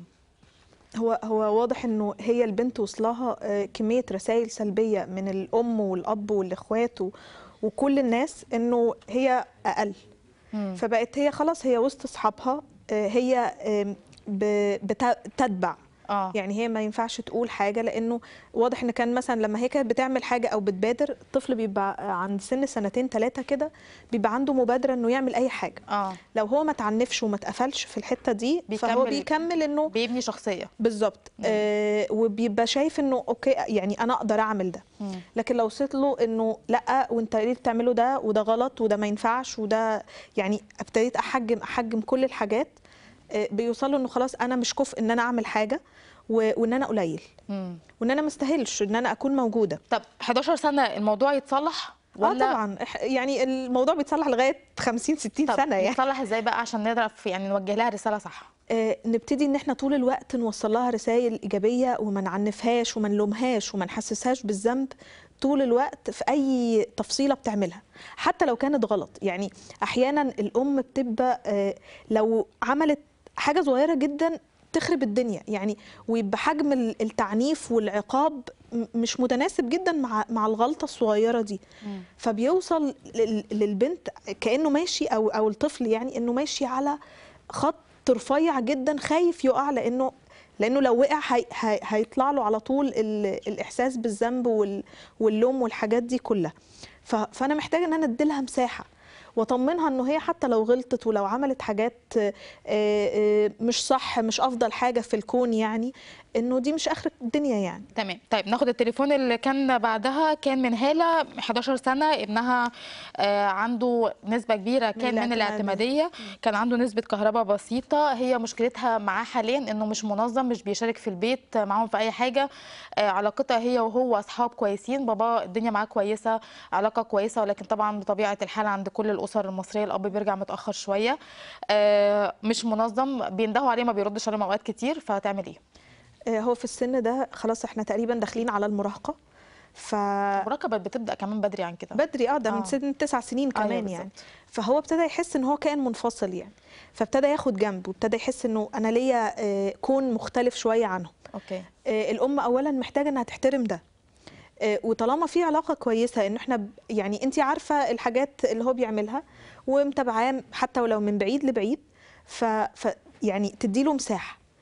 هو هو واضح انه هي البنت وصلها آه، كميه رسائل سلبيه من الام والاب والاخوات و- وكل الناس انه هي اقل مم. فبقت هي خلاص هي وسط اصحابها آه، هي آم، ب- بت- بتتبع اه يعني هي ما ينفعش تقول حاجه لانه واضح ان كان مثلا لما هي كانت بتعمل حاجه او بتبادر الطفل بيبقى عند سن سنتين ثلاثه كده بيبقى عنده مبادره انه يعمل اي حاجه اه لو هو ما تعنفش وما اتقفلش في الحته دي فهو بيكمل- بيكمل انه بيبني شخصيه بالظبط آه وبيبقى شايف انه اوكي يعني انا اقدر اعمل ده مم. لكن لو وصلت له انه لا وانت ليه بتعمله ده وده غلط وده ما ينفعش وده يعني ابتديت احجم احجم كل الحاجات آه بيوصلوا انه خلاص انا مش كفء ان انا اعمل حاجه و- وان انا قليل مم. وان انا ما استاهلش ان انا اكون موجوده طب 11 سنه الموضوع يتصلح اه ولا طبعا إح- يعني الموضوع بيتصلح لغايه 50 60 طب سنه يعني يتصلح ازاي بقى عشان نعرف يعني نوجه لها رساله صح آه، نبتدي ان احنا طول الوقت نوصل لها رسائل ايجابيه وما نعنفهاش وما نلومهاش وما نحسسهاش بالذنب طول الوقت في اي تفصيله بتعملها حتى لو كانت غلط يعني احيانا الام بتبقى آه، لو عملت حاجه صغيره جدا تخرب الدنيا يعني ويبقى حجم ال- التعنيف والعقاب م- مش متناسب جدا مع مع الغلطه الصغيره دي فبيوصل لل- للبنت كانه ماشي او او الطفل يعني انه ماشي على خط رفيع جدا خايف يقع لانه لانه لو وقع هي هي هيطلع له على طول ال- الاحساس بالذنب وال- واللوم والحاجات دي كلها ف- فانا محتاجه ان انا اديلها مساحه واطمنها انه هي حتى لو غلطت ولو عملت حاجات آه، آه، مش صح مش افضل حاجه في الكون يعني انه دي مش اخر الدنيا يعني تمام طيب ناخد التليفون اللي كان بعدها كان من هالة 11 سنة ابنها آه عنده نسبة كبيرة كان من الاعتمادية. الاعتمادية كان عنده نسبة كهرباء بسيطة هي مشكلتها معاه حاليا انه مش منظم مش بيشارك في البيت معاهم في اي حاجة آه علاقتها هي وهو اصحاب كويسين بابا الدنيا معاه كويسة علاقة كويسة ولكن طبعا بطبيعة الحال عند كل الاسر المصرية الاب بيرجع متأخر شوية آه مش منظم بيندهوا عليه ما بيردش عليهم اوقات كتير فهتعمل ايه؟ آه، هو في السن ده خلاص احنا تقريبا داخلين على المراهقه ف المراقبة بتبدأ كمان بدري عن كده بدري اه ده آه. من سن تسع سنين أيوة كمان بالظبط. يعني فهو ابتدى يحس ان هو كائن منفصل يعني فابتدى ياخد جنب وابتدى يحس انه انا ليا آه، كون مختلف شويه عنهم اوكي آه، الام اولا محتاجه انها تحترم ده آه، وطالما في علاقه كويسه ان احنا ب- يعني انت عارفه الحاجات اللي هو بيعملها ومتابعاه حتى ولو من بعيد لبعيد ف, ف يعني تدي له مساحه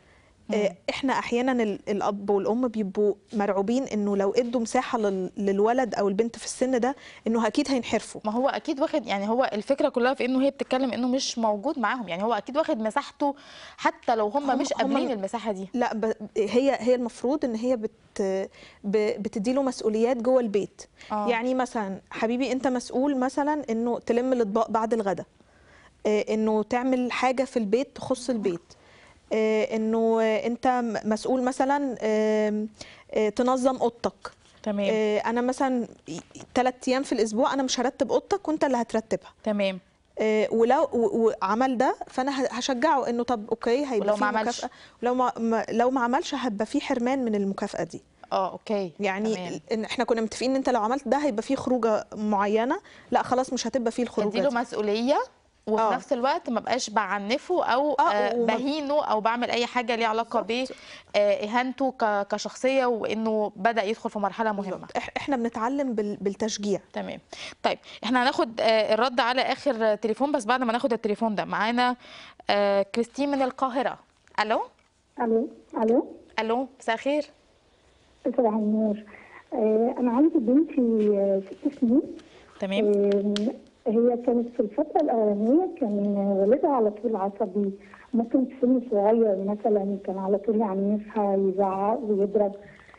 آه، احنا احيانا ال- الاب والام بيبقوا مرعوبين انه لو ادوا مساحه لل- للولد او البنت في السن ده انه اكيد هينحرفوا ما هو اكيد واخد يعني هو الفكره كلها في انه هي بتتكلم انه مش موجود معاهم يعني هو اكيد واخد مساحته حتى لو هم, هم- مش هم- قابلين المساحه دي لا ب... هي هي المفروض ان هي بت ب... بتديله مسؤوليات جوه البيت آه. يعني مثلا حبيبي انت مسؤول مثلا انه تلم الاطباق بعد الغداء آه، انه تعمل حاجه في البيت تخص البيت آه، انه آه، انت م- مسؤول مثلا آم، آه، تنظم اوضتك تمام آه، انا مثلا ثلاث ايام في الاسبوع انا مش هرتب اوضتك وانت اللي هترتبها تمام آه، ولو و- وعمل ده فانا ه- هشجعه انه طب اوكي هيبقى ولو في ما عملش؟ مكافاه ولو ما ما- لو ما عملش هيبقى في حرمان من المكافاه دي اه اوكي يعني تمام. ان احنا كنا متفقين ان انت لو عملت ده هيبقى فيه خروجه معينه لا خلاص مش هتبقى فيه الخروجه اديله دي. مسؤوليه وفي آه. نفس الوقت ما بقاش بعنفه او آه، آه وما- بهينه او بعمل اي حاجه ليها علاقه باهانته ك- كشخصيه وانه بدا يدخل في مرحله مهمه بالظبط. إح- احنا بنتعلم بال- بالتشجيع تمام طيب احنا هناخد آه، الرد على اخر تليفون بس بعد ما ناخد التليفون ده معانا آه، كريستين من القاهره الو الو الو الو مساء الخير صباح النور آه، انا عندي بنتي آه، ست سنين تمام آه، هي كانت في الفترة الأولانية كان والدها على طول عصبي ممكن في سن صغير مثلا كان على طول يعنفها يزعق ويضرب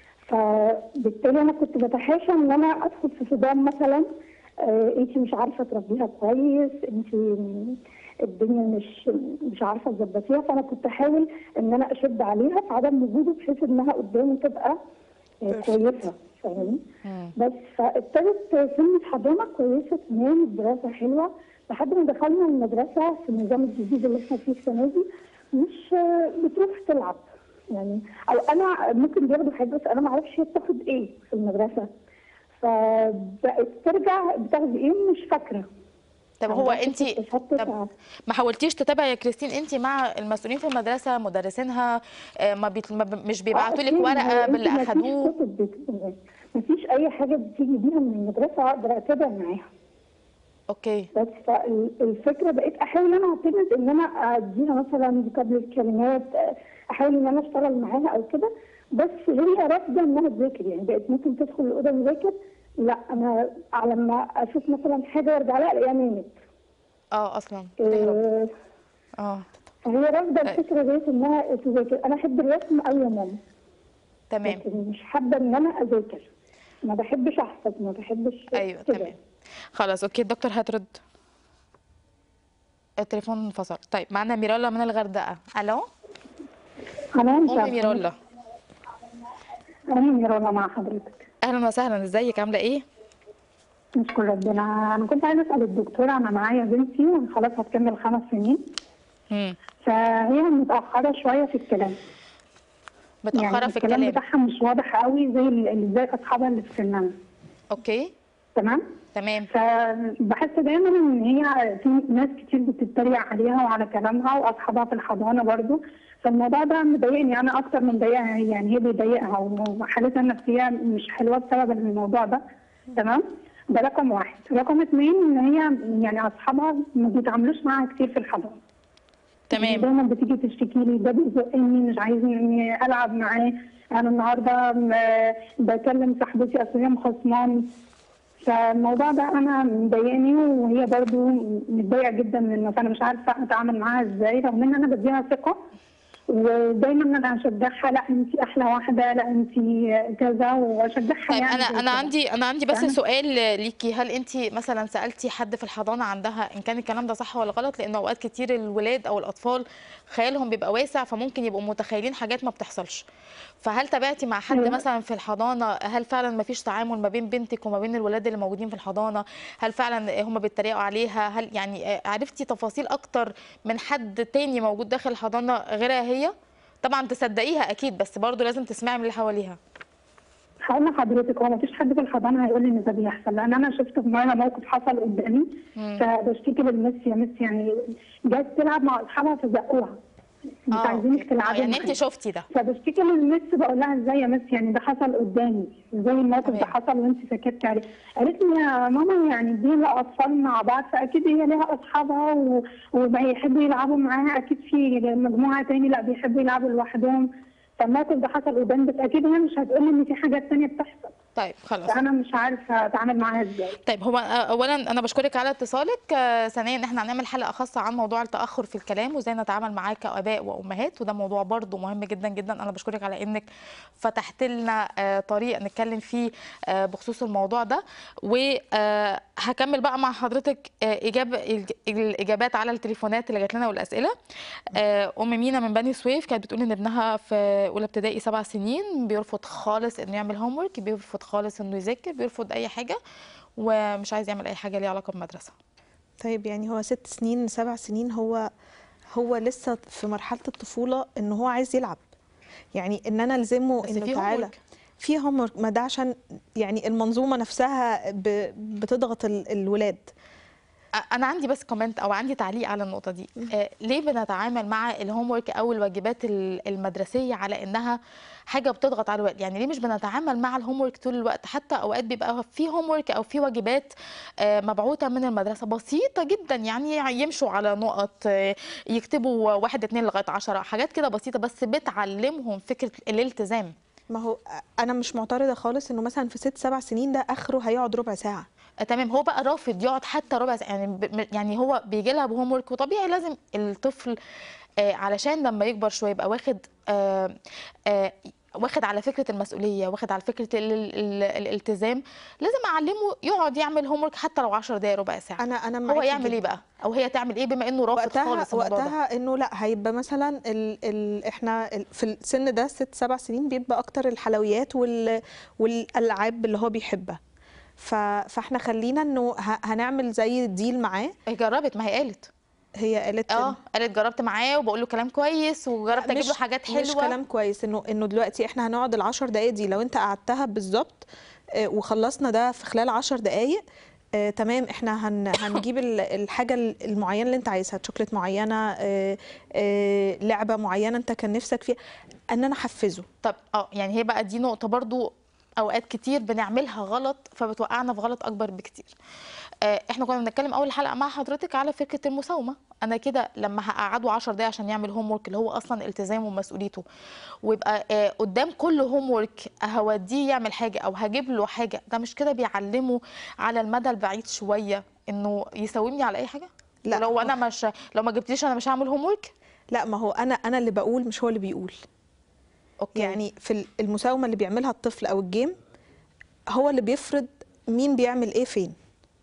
فبالتالي أنا كنت بتحاشى إن أنا أدخل في صدام مثلا آه أنت مش عارفة تربيها كويس أنت الدنيا مش مش عارفة تظبطيها فأنا كنت أحاول إن أنا أشد عليها في عدم وجوده بحيث إنها قدامي تبقى آه، كويسة فاهمين؟ بس فابتدت سن حضانة كويسة تمام الدراسة حلوة لحد ما دخلنا المدرسة في النظام الجديد اللي احنا فيه السنة دي مش بتروح تلعب يعني او انا ممكن بياخدوا حاجة بس انا ما اعرفش هي بتاخد ايه في المدرسة فبقت ترجع بتاخد ايه مش فاكرة طب هو عندها انت ست صفحات طب تسعة. ما حاولتيش تتابعي يا كريستين انت مع المسؤولين في المدرسه مدرسينها آه، ما, بيت... ما ب... مش بيبعتوا لك آه، ورقه أكيد، باللي مفيش اخدوه كتب بت- مفيش اي حاجة بتيجي بيها من المدرسة اقدر اتابع معاها اوكي بس فالفكره بقيت احاول انا اعتمد ان انا اديها مثلا قبل الكلمات احاول ان انا اشتغل معاها او كده بس هي رافضه انها تذاكر يعني بقت ممكن تدخل الاوضه تذاكر لا انا على ما اشوف مثلا حاجه وارجع لها الاقيها نامت اه اصلا تهرب إيه، اه فهي رافضه الفكره ديت انها تذاكر انا احب الرسم قوي يا ماما تمام لكن مش حابه ان انا اذاكر ما بحبش احفظ ما بحبش ايوه كده. تمام خلاص اوكي الدكتور هترد التليفون انفصل طيب معانا ميرالا من الغردقه الو انا مش ام عارفة. ميرالا انا ميرالا مع حضرتك اهلا وسهلا ازيك عامله ايه نشكر ربنا انا كنت عايزه اسال الدكتوره انا معايا بنتي خلاص هتكمل خمس سنين امم فهي متاخره شويه في الكلام متاخره يعني في الكلام الكلام بتاعها مش واضح قوي زي ال- زي اصحابها اللي في سننا اوكي تمام تمام فبحس دايما ان هي في ناس كتير بتتريق عليها وعلى كلامها واصحابها في الحضانه برضو فالموضوع ده مضايقني انا اكتر من ضايقها هي يعني هي بيضايقها وحالتها النفسيه مش حلوه بسبب الموضوع ده تمام ده رقم واحد رقم اثنين ان هي يعني اصحابها ما بيتعاملوش معاها كتير في الحضانه تمام دايما بتيجي تشتكي لي ده بيزقني مش عايزني اني العب معاه انا النهارده م- بكلم صاحبتي اصل هي مخصماني فالموضوع ده انا مضايقني وهي برضو متضايقه جدا منه فانا مش عارفه اتعامل معاها ازاي رغم ان انا بديها ثقه ودايما انا اشجعها لا انت احلى واحده لا انت كذا واشجعها طيب يعني انا زي انا كده. عندي انا عندي بس فاهمة؟ سؤال ليكي هل انت مثلا سالتي حد في الحضانه عندها ان كان الكلام ده صح ولا غلط لان اوقات كتير الولاد او الاطفال خيالهم بيبقى واسع فممكن يبقوا متخيلين حاجات ما بتحصلش فهل تابعتي مع حد أيوة. مثلا في الحضانه هل فعلا ما فيش تعامل ما بين بنتك وما بين الولاد اللي موجودين في الحضانه هل فعلا هم بيتريقوا عليها هل يعني عرفتي تفاصيل اكتر من حد تاني موجود داخل الحضانه غيرها هي طبعا تصدقيها اكيد بس برضو لازم تسمعي من اللي حواليها هقول لحضرتك هو مفيش حد في الحضانه هيقول لي ان ده بيحصل لان انا شفت في مره موقف حصل قدامي فبشتكي للمس يا مس يعني جت تلعب مع اصحابها فزقوها مش اه عايزينك أوكي. تلعبي يعني معايا. انت شفتي ده فبشتكي للمس بقول لها ازاي يا مس يعني ده حصل قدامي ازاي الموقف ده تمام. حصل وانت سكتتي عليه قالت لي يا ماما يعني دي لها اطفال مع بعض فاكيد هي لها اصحابها و... وبيحبوا يلعبوا معاها اكيد في مجموعه تاني لا بيحبوا يلعبوا لوحدهم فالموقف ده حصل قدامي بس اكيد هي مش هتقول لي ان في حاجات تانية بتحصل طيب خلاص فانا مش عارفه اتعامل معاها ازاي طيب هو اولا انا بشكرك على اتصالك آه، ثانيا احنا هنعمل حلقه خاصه عن موضوع التاخر في الكلام وازاي نتعامل معاه كاباء وامهات وده موضوع برضو مهم جدا جدا انا بشكرك على انك فتحت لنا آه، طريق نتكلم فيه آه، بخصوص الموضوع ده وهكمل بقى مع حضرتك آه، اجابه الج- الاجابات على التليفونات اللي جات لنا والاسئله آه، ام مينا من بني سويف كانت بتقول ان ابنها في اولى ابتدائي سبع سنين بيرفض خالص انه يعمل هوم ورك بيرفض خالص انه يذاكر بيرفض اي حاجه ومش عايز يعمل اي حاجه ليها علاقه بمدرسه طيب يعني هو ست سنين سبع سنين هو هو لسه في مرحلة الطفولة ان هو عايز يلعب يعني ان انا الزمه بس انه في تعالى homework. في هوم ما ده عشان يعني المنظومة نفسها ب- بتضغط ال- الولاد أ- انا عندي بس كومنت او عندي تعليق على النقطه دي آه، ليه بنتعامل مع الهوم ورك او الواجبات ال- المدرسيه على انها حاجه بتضغط على الوقت يعني ليه مش بنتعامل مع الهوم ورك طول الوقت حتى اوقات بيبقى في هوم ورك او في واجبات آه، مبعوثه من المدرسه بسيطه جدا يعني يمشوا على نقط آه، يكتبوا واحد اتنين لغايه عشرة حاجات كده بسيطه بس بتعلمهم فكره الالتزام ما هو انا مش معترضة خالص انه مثلا في ست سبع سنين ده اخره هيقعد ربع ساعة آه، تمام هو بقى رافض يقعد حتى ربع ساعه يعني ب- يعني هو بيجي لها بهوم ورك وطبيعي لازم الطفل آه، علشان لما يكبر شويه يبقى واخد آه، آه، واخد على فكره المسؤوليه واخد على فكره ال ال ال الالتزام لازم اعلمه يقعد يعمل هوم ورك حتى لو 10 دقائق ربع ساعه انا انا هو معاكي يعمل جداً. ايه بقى او هي تعمل ايه بما انه رافض وقتها خالص الموضوع ده وقتها انه لا هيبقى مثلا ال ال احنا ال- في السن ده ست سبع سنين بيبقى اكتر الحلويات وال والالعاب اللي هو بيحبها ف فاحنا خلينا انه ه- هنعمل زي ديل معاه جربت ما هي قالت هي قالت اه قالت جربت معاه وبقول له كلام كويس وجربت اجيب له حاجات حلوه مش كلام كويس انه انه دلوقتي احنا هنقعد العشر دقايق دي لو انت قعدتها بالظبط آه، وخلصنا ده في خلال عشر دقايق آه، تمام احنا هن هنجيب ال- الحاجه ال- المعينه اللي انت عايزها شوكليت معينه آه، آه، لعبه معينه انت كان نفسك فيها ان انا احفزه طب اه يعني هي بقى دي نقطة برضو اوقات كتير بنعملها غلط فبتوقعنا في غلط اكبر بكتير آه، احنا كنا بنتكلم اول حلقة مع حضرتك على فكرة المساومة انا كده لما هقعده 10 دقايق عشان يعمل هوم ورك اللي هو اصلا التزامه ومسؤوليته ويبقى آه، قدام كل هوم ورك هوديه يعمل حاجة او هجيب له حاجة ده مش كده بيعلمه على المدى البعيد شوية انه يساومني على اي حاجة لا، لو هو- انا مش لو ما جبتليش انا مش هعمل هوم ورك لا ما هو انا انا اللي بقول مش هو اللي بيقول اوكي يعني في ال- المساومه اللي بيعملها الطفل او الجيم هو اللي بيفرض مين بيعمل ايه فين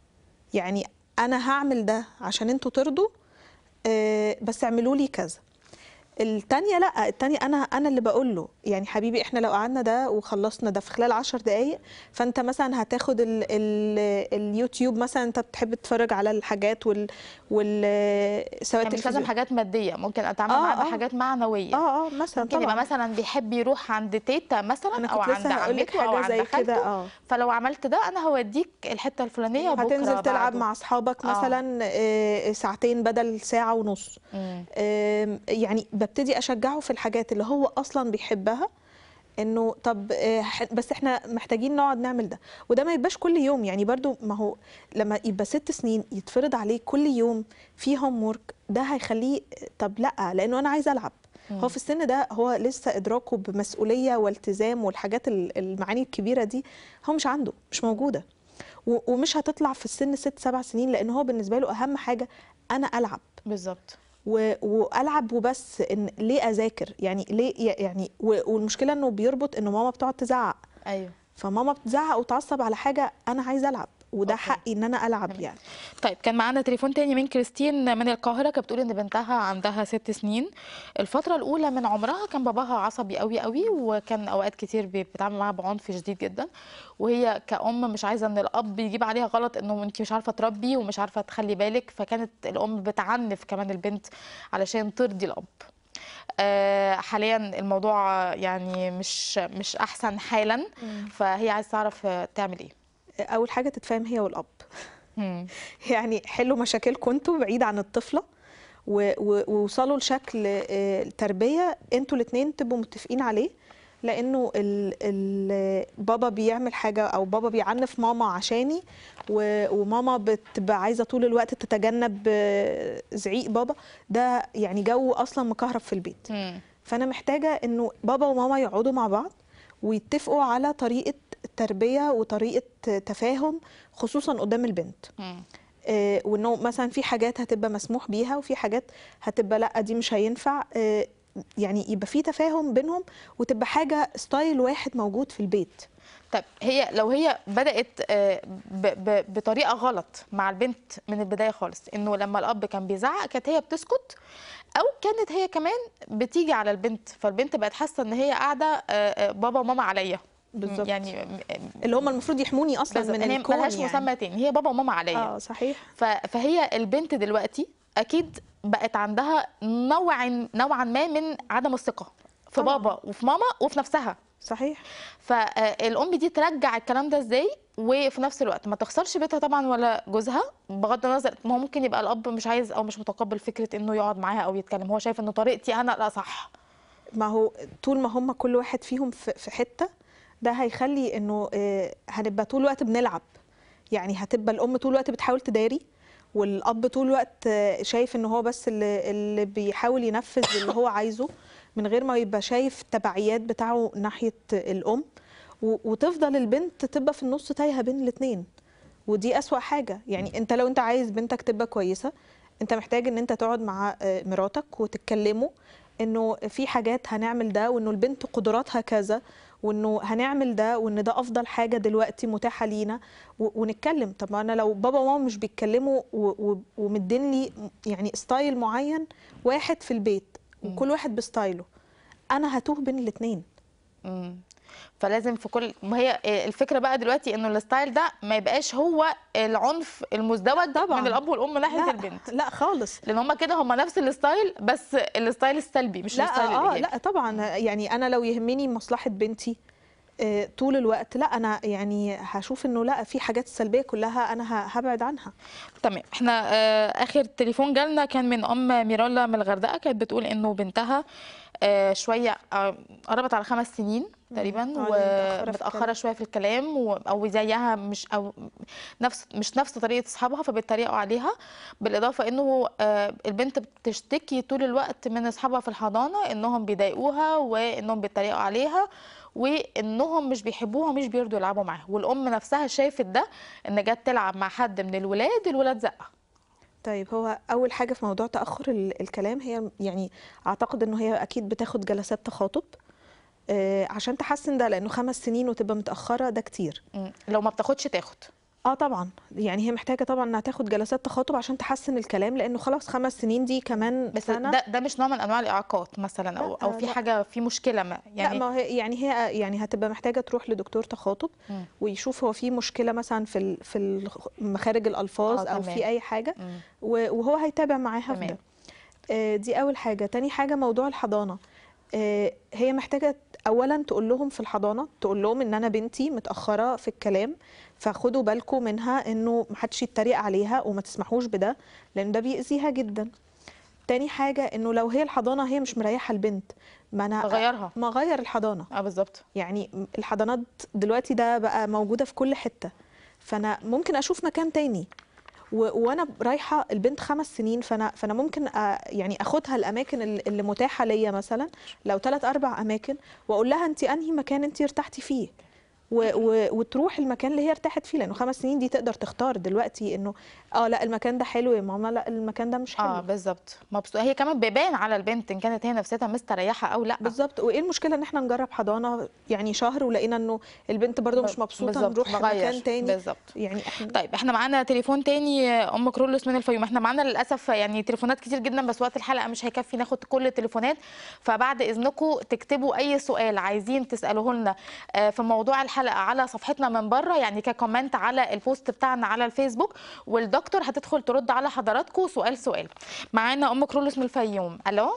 يعني انا هعمل ده عشان انتوا ترضوا آه، بس اعملوا لي كذا التانية لا التانية انا انا اللي بقول له يعني حبيبي احنا لو قعدنا ده وخلصنا ده في خلال عشر دقايق فانت مثلا هتاخد ال ال اليوتيوب مثلا انت بتحب تتفرج على الحاجات وال وال سواء يعني مش لازم التلفزيون. حاجات مادية ممكن اتعامل آه، معاه آه. بحاجات معنوية اه اه مثلا ممكن طبعا يبقى مثلا بيحب يروح عند تيتا مثلا انا او كنت عند لسه هقول لك عمته او حاجه زي عند كده خالته اه فلو عملت ده انا هوديك الحته الفلانيه بكره هتنزل تلعب بعده. مع اصحابك آه. مثلا آه، ساعتين بدل ساعه ونص مم. آم، يعني ببتدي اشجعه في الحاجات اللي هو اصلا بيحبها انه طب آه، ح- بس احنا محتاجين نقعد نعمل ده وده ما يبقاش كل يوم يعني برضو ما هو لما يبقى ست سنين يتفرض عليه كل يوم في هوم ورك ده هيخليه طب لا لانه انا عايز العب هو في السن ده هو لسه ادراكه بمسؤوليه والتزام والحاجات ال- المعاني الكبيره دي هو مش عنده مش موجوده و- ومش هتطلع في السن ست سبع سنين لان هو بالنسبه له اهم حاجه انا العب بالظبط و... والعب وبس ان ليه اذاكر يعني ليه يعني و... والمشكله انه بيربط انه ماما بتقعد تزعق ايوه فماما بتزعق وتعصب على حاجه انا عايزه العب وده أوكي. حقي ان انا العب يعني طيب كان معانا تليفون تاني من كريستين من القاهرة كانت بتقول إن بنتها عندها ست سنين الفترة الأولى من عمرها كان باباها عصبي قوي قوي وكان أوقات كتير بي- بيتعامل معاها بعنف شديد جدا وهي كأم مش عايزة إن الأب يجيب عليها غلط إنه أنت مش عارفة تربي ومش عارفة تخلي بالك فكانت الأم بتعنف كمان البنت علشان ترضي الأب آه، حاليا الموضوع يعني مش مش أحسن حالا فهي عايزة تعرف آه، تعمل إيه اول حاجه تتفاهم هي والاب مم. يعني حلوا مشاكلكم انتوا بعيد عن الطفله و- و- ووصلوا لشكل آه، تربيه انتوا الاثنين تبقوا متفقين عليه لانه ال ال بابا بيعمل حاجه او بابا بيعنف ماما عشاني و- وماما بتبقى عايزه طول الوقت تتجنب آه، زعيق بابا ده يعني جو اصلا مكهرب في البيت مم. فانا محتاجه انه بابا وماما يقعدوا مع بعض ويتفقوا على طريقه تربيه وطريقه تفاهم خصوصا قدام البنت مم. آه، وانه مثلا في حاجات هتبقى مسموح بيها وفي حاجات هتبقى لا دي مش هينفع آه، يعني يبقى في تفاهم بينهم وتبقى حاجه ستايل واحد موجود في البيت طب هي لو هي بدأت آه، ب- ب- بطريقة غلط مع البنت من البداية خالص انه لما الاب كان بيزعق كانت هي بتسكت او كانت هي كمان بتيجي على البنت فالبنت بقت حاسة ان هي قاعدة آه، آه، بابا وماما عليا بالظبط. يعني م- اللي هم المفروض يحموني اصلا بالظبط. من إن هي الكون ملهاش يعني. مسمى تاني هي بابا وماما عليا اه صحيح ف- فهي البنت دلوقتي اكيد بقت عندها نوع نوعا ما من عدم الثقه في طبعاً. بابا وفي ماما وفي نفسها صحيح فالام دي ترجع الكلام ده ازاي وفي نفس الوقت ما تخسرش بيتها طبعا ولا جوزها بغض النظر ما هو ممكن يبقى الاب مش عايز او مش متقبل فكره انه يقعد معاها او يتكلم هو شايف ان طريقتي انا لا صح ما هو طول ما هم كل واحد فيهم في في حته ده هيخلي انه آه، هنبقى طول الوقت بنلعب يعني هتبقى الام طول الوقت بتحاول تداري والاب طول الوقت آه، شايف ان هو بس اللي, اللي بيحاول ينفذ اللي هو عايزه من غير ما يبقى شايف التبعيات بتاعه ناحيه الام و- وتفضل البنت تبقى في النص تايهه بين الاثنين ودي أسوأ حاجة يعني انت لو انت عايز بنتك تبقى كويسة انت محتاج ان انت تقعد مع آه، مراتك وتتكلموا انه في حاجات هنعمل ده وانه البنت قدراتها كذا وانه هنعمل ده وان ده افضل حاجة دلوقتي متاحة لينا و- ونتكلم طب ما انا لو بابا وماما مش بيتكلموا و- و- ومدين لي يعني ستايل معين واحد في البيت وكل واحد بستايله انا هتوه بين الاتنين مم. فلازم في كل ما هي الفكره بقى دلوقتي انه الستايل ده ما يبقاش هو العنف المزدوج طبعاً. من الاب والام ناحيه لا البنت لا خالص لان هما كده هما نفس الستايل بس الستايل السلبي مش لا الستايل اه الايجابي لا طبعا يعني انا لو يهمني مصلحه بنتي آه، طول الوقت لا انا يعني هشوف انه لا في حاجات سلبيه كلها انا ه- هبعد عنها تمام احنا آه اخر تليفون جالنا كان من ام ميرالا من الغردقه كانت بتقول انه بنتها آه شويه آه قربت على خمس سنين تقريبا آه، متأخرة في ومتاخره الكلام. شويه في الكلام و- او زيها مش او نفس مش نفس طريقه اصحابها فبيتريقوا عليها بالاضافه انه آه البنت بتشتكي طول الوقت من اصحابها في الحضانه انهم بيضايقوها وانهم بيتريقوا عليها وانهم مش بيحبوها ومش بيرضوا يلعبوا معاها والام نفسها شافت ده ان جت تلعب مع حد من الولاد الولاد زقها طيب هو اول حاجه في موضوع تاخر ال- الكلام هي يعني اعتقد انه هي اكيد بتاخد جلسات تخاطب آه، عشان تحسن ده لانه خمس سنين وتبقى متاخره ده كتير مم. لو ما بتاخدش تاخد اه طبعا يعني هي محتاجه طبعا انها تاخد جلسات تخاطب عشان تحسن الكلام لانه خلاص خمس سنين دي كمان بس سنه ده ده مش نوع من انواع الاعاقات مثلا او لا، او في لا. حاجه في مشكله ما يعني لا يعني ما هي يعني هي يعني هتبقى محتاجه تروح لدكتور تخاطب مم. ويشوف هو في مشكله مثلا في ال- في ال- مخارج الالفاظ آه، او تمام. في اي حاجه مم. و- وهو هيتابع معاها في تمام. ده آه، دي اول حاجه تاني حاجه موضوع الحضانه آه، هي محتاجه اولا تقول لهم في الحضانه تقول لهم ان انا بنتي متاخره في الكلام فخدوا بالكم منها انه محدش يتريق عليها وما تسمحوش بده لان ده بيأذيها جدا تاني حاجه انه لو هي الحضانه هي مش مريحه البنت ما انا تغيرها ما غير الحضانه اه بالظبط يعني الحضانات دلوقتي ده بقى موجودة في كل حتة فأنا ممكن أشوف مكان تاني و... وأنا رايحة البنت خمس سنين فأنا فأنا ممكن أ... يعني أخدها الأماكن ال- اللي متاحة ليا مثلا لو ثلاث أربع أماكن وأقول لها أنت أنهي مكان أنت ارتحتي فيه و... و... وتروح المكان اللي هي ارتاحت فيه لأنه خمس سنين دي تقدر تختار دلوقتي إنه اه لا المكان ده حلو يا ماما لا المكان ده مش حلو اه بالظبط مبسوطه هي كمان بيبان على البنت ان كانت هي نفسيتها مستريحه او لا بالظبط وايه المشكله ان احنا نجرب حضانه يعني شهر ولقينا انه البنت برضو مش مبسوطه بالظبط، نروح نغير. مكان تاني بالظبط. يعني احنا طيب احنا معانا تليفون تاني ام كرولوس من الفيوم احنا معانا للاسف يعني تليفونات كتير جدا بس وقت الحلقه مش هيكفي ناخد كل التليفونات فبعد اذنكم تكتبوا اي سؤال عايزين تسالوه لنا آه، في موضوع الحلقه على صفحتنا من بره يعني ككومنت على البوست بتاعنا على الفيسبوك والدكتور هتدخل ترد على حضراتكم سؤال سؤال معانا ام كرولوس من الفيوم الو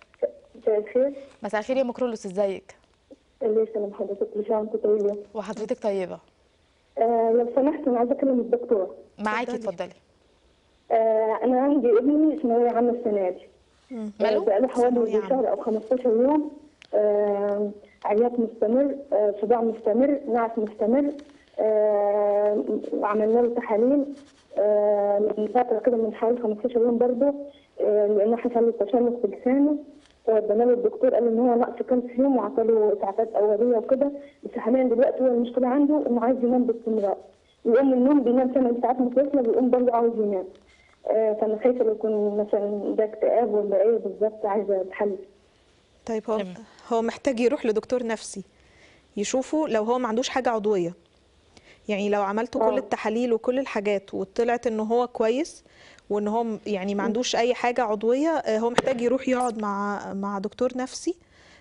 مساء الخير مساء الخير يا ام كرولوس ازيك الله يسلم حضرتك كل سنه وانت طيبه وحضرتك طيبه آه لو سمحت انا عايزه اكلم الدكتور معاكي اتفضلي. اتفضلي آه انا عندي ابني ثانويه عامه السنه دي ماله؟ بقى له ثانوية حوالي عامة. شهر او 15 يوم آه عياط مستمر آه صداع مستمر نعس مستمر آه وعملنا له تحاليل آه من فتره كده من حوالي 15 يوم برضه آه لانه حصل له تشنج في لسانه ودينا له الدكتور قال ان هو نقص كالسيوم وعطاله اسعافات اوليه وكده بس حاليا دلوقتي هو المشكله عنده انه عايز ينام باستمرار يقوم من النوم بينام ثمان ساعات متواصله بيقوم برضه عاوز ينام آه فانا خايفه لو يكون مثلا ده اكتئاب ولا ايه بالظبط عايزه اتحل طيب هو تمام. هو محتاج يروح لدكتور نفسي يشوفه لو هو ما عندوش حاجة عضوية يعني لو عملتوا كل آه. التحاليل وكل الحاجات وطلعت ان هو كويس وان هو م- يعني ما عندوش اي حاجة عضوية آه، هو محتاج يروح يقعد مع مع دكتور نفسي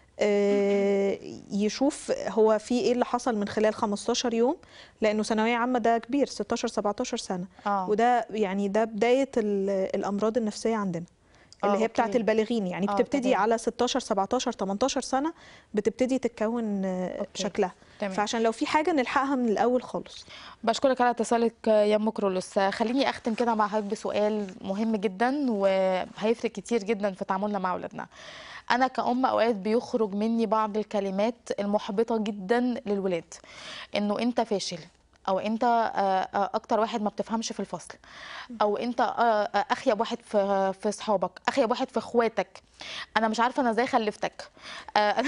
آه، يشوف هو في ايه اللي حصل من خلال 15 يوم لانه ثانوية عامة ده كبير 16 17 سنة اه وده يعني ده بداية ال- الأمراض النفسية عندنا اللي آه، هي بتاعت أوكي. البالغين يعني آه، بتبتدي تمام. على 16 17 18 سنة بتبتدي تتكون آه، أوكي. شكلها تمام. فعشان لو في حاجة نلحقها من الأول خالص بشكرك على اتصالك يا ام كرولوس خليني اختم كده مع حضرتك بسؤال مهم جدا وهيفرق كتير جدا في تعاملنا مع اولادنا انا كأم اوقات بيخرج مني بعض الكلمات المحبطه جدا للولاد انه انت فاشل او انت آه، آه، اكتر واحد ما بتفهمش في الفصل او انت آه، آه، اخيب واحد في في اصحابك اخيب واحد في اخواتك انا مش عارفه انا ازاي خلفتك آه،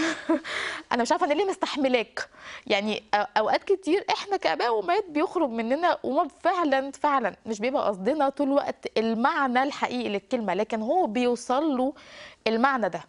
انا مش عارفه انا ليه مستحملاك يعني أو- اوقات كتير احنا كاباء وامهات بيخرج مننا وما فعلا فعلا مش بيبقى قصدنا طول الوقت المعنى الحقيقي للكلمه لكن هو بيوصل له المعنى ده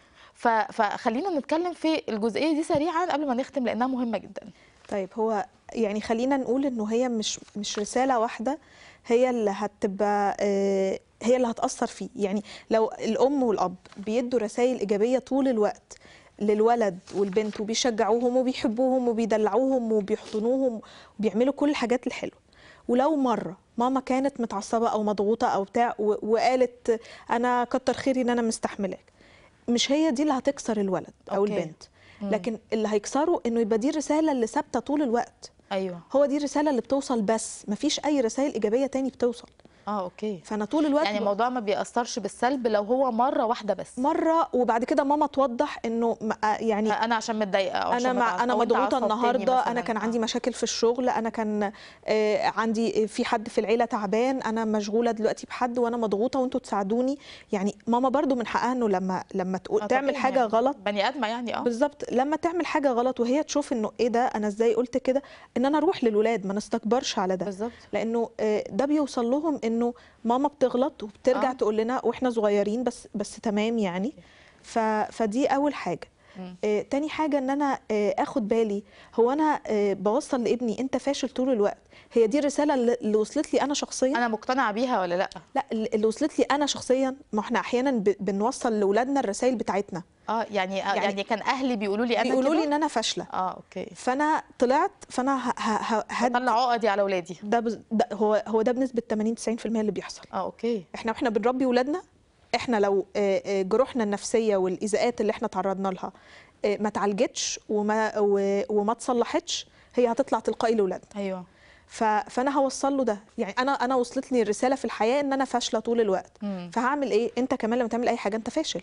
ف- فخلينا نتكلم في الجزئيه دي سريعا قبل ما نختم لانها مهمه جدا طيب هو يعني خلينا نقول إنه هي مش مش رسالة واحدة هي اللي هتبقى آه، هي اللي هتأثر فيه يعني لو الأم والأب بيدوا رسائل إيجابية طول الوقت للولد والبنت وبيشجعوهم وبيحبوهم وبيدلعوهم وبيحضنوهم وبيعملوا كل الحاجات الحلوة ولو مرة ماما كانت متعصبة أو مضغوطة أو بتاع و- وقالت أنا كتر خيري إن أنا مستحملاك مش هي دي اللي هتكسر الولد أو أوكي. البنت لكن اللي هيكسره إنه يبقى دي الرسالة اللي ثابتة طول الوقت ايوه هو دي الرسالة اللي بتوصل بس مفيش أي رسائل إيجابية تاني بتوصل اه اوكي فأنا طول الوقت يعني الموضوع ما بيأثرش بالسلب لو هو مره واحده بس مرة وبعد كده ماما توضح إنه ما- يعني انا عشان متضايقه او انا عشان مع متعصبة انا أو أنت مضغوطه عصبتني النهارده انا مثلاً. كان آه. عندي مشاكل في الشغل انا كان آه، عندي في حد في العيله تعبان انا مشغوله دلوقتي بحد وانا مضغوطه وانتوا تساعدوني يعني ماما برضو من حقها انه لما لما تقول آه، تعمل طبيعي حاجه يعني. غلط بني ادمه يعني اه بالظبط لما تعمل حاجه غلط وهي تشوف انه ايه ده انا ازاي قلت كده ان انا اروح للولاد ما نستكبرش على ده بالظبط لانه آه، ده بيوصل لهم انه ماما بتغلط وبترجع آه. تقول لنا واحنا صغيرين بس بس تمام يعني ف فدي اول حاجه مم. آه، تاني حاجة ان انا آه، اخد بالي هو انا آه، بوصل لابني انت فاشل طول الوقت هي دي الرسالة اللي اللي وصلت لي انا شخصيا انا مقتنعه بيها ولا لا لا اللي وصلت لي انا شخصيا ما احنا احيانا ب- بنوصل لاولادنا الرسائل بتاعتنا اه يعني يعني, يعني يعني كان اهلي بيقولوا لي انا بيقولوا لي كده؟ ان انا فاشلة اه اوكي فانا طلعت فانا ه- ه- ه- هد طلع عقدي على اولادي ده, بز- ده هو هو ده بنسبة 80 90% اللي بيحصل اه اوكي احنا واحنا بنربي ولادنا احنا لو آه، آه، جروحنا النفسيه والايذاءات اللي احنا تعرضنا لها آه، ما اتعالجتش وما و- وما اتصلحتش هي هتطلع تلقائي لاولادنا ايوه ف- فانا هوصل له ده يعني انا انا وصلت لي الرساله في الحياه ان انا فاشله طول الوقت مم. فهعمل ايه انت كمان لما تعمل اي حاجه انت فاشل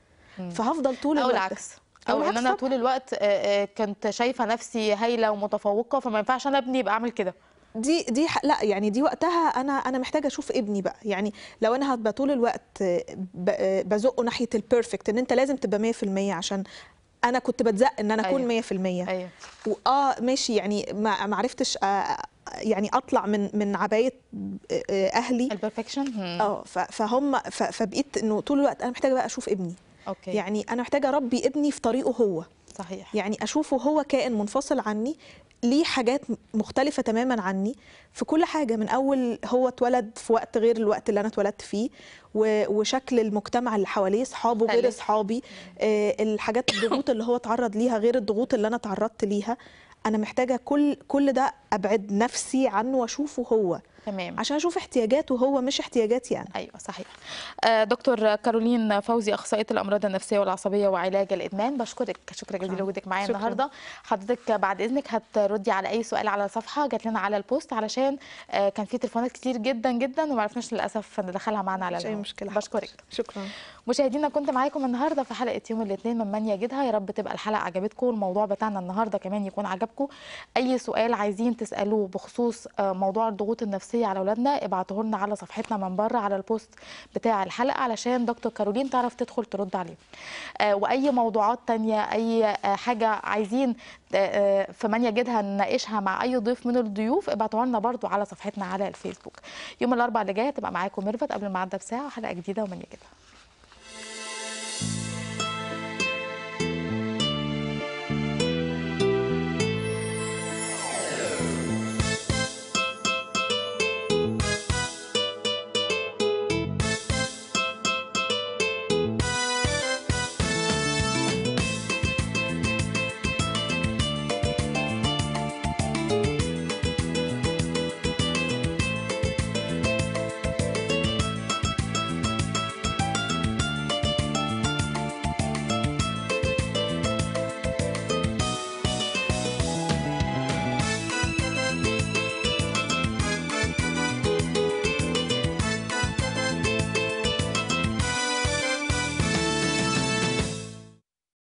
فهفضل طول او الوقت العكس أو او ان العكس انا طبعاً. طول الوقت آه، آه، كنت شايفه نفسي هايله ومتفوقه فما ينفعش انا ابني يبقى اعمل كده دي دي ح- لا يعني دي وقتها انا انا محتاجه اشوف ابني بقى يعني لو انا هبقى طول الوقت ب- بزقه ناحيه البيرفكت ان انت لازم تبقى 100% عشان انا كنت بتزق ان انا اكون 100% ايوه واه ماشي يعني ما ما عرفتش آه، يعني اطلع من من عبايه آه، اهلي البرفكشن اه ف- فهم ف- فبقيت انه طول الوقت انا محتاجه بقى اشوف ابني اوكي يعني انا محتاجه اربي ابني في طريقه هو صحيح يعني اشوفه هو كائن منفصل عني ليه حاجات مختلفة تماما عني في كل حاجة من أول هو اتولد في وقت غير الوقت اللي أنا اتولدت فيه و- وشكل المجتمع اللي حواليه صحابه غير مختلف. أصحابي آه، الحاجات الضغوط اللي هو اتعرض ليها غير الضغوط اللي أنا تعرضت ليها أنا محتاجة كل كل ده أبعد نفسي عنه وأشوفه هو تمام عشان اشوف احتياجاته هو مش احتياجاتي انا ايوه صحيح آه، دكتور كارولين فوزي اخصائيه الامراض النفسيه والعصبيه وعلاج الادمان بشكرك شكرا جزيلا لوجودك معايا شكراً. النهارده حضرتك بعد اذنك هتردي على اي سؤال على صفحه جات لنا على البوست علشان آه، كان في تليفونات كتير جدا جدا وما عرفناش للاسف ندخلها معانا على مش اي الهواء. مشكله بشكرك شكرا مشاهدينا كنت معاكم النهارده في حلقه يوم الاثنين من من يجدها يا رب تبقى الحلقه عجبتكم الموضوع بتاعنا النهارده كمان يكون عجبكم اي سؤال عايزين تسالوه بخصوص آه، موضوع الضغوط النفسيه على اولادنا ابعتوه لنا على صفحتنا من بره على البوست بتاع الحلقه علشان دكتور كارولين تعرف تدخل ترد عليه آه، واي موضوعات تانية اي آه، حاجه عايزين آه، في من يجدها نناقشها مع اي ضيف من الضيوف ابعتوها لنا برضو على صفحتنا على الفيسبوك يوم الاربعاء اللي جاي هتبقى معاكم ميرفت قبل الميعاد ده بساعه وحلقه جديده ومن يجدها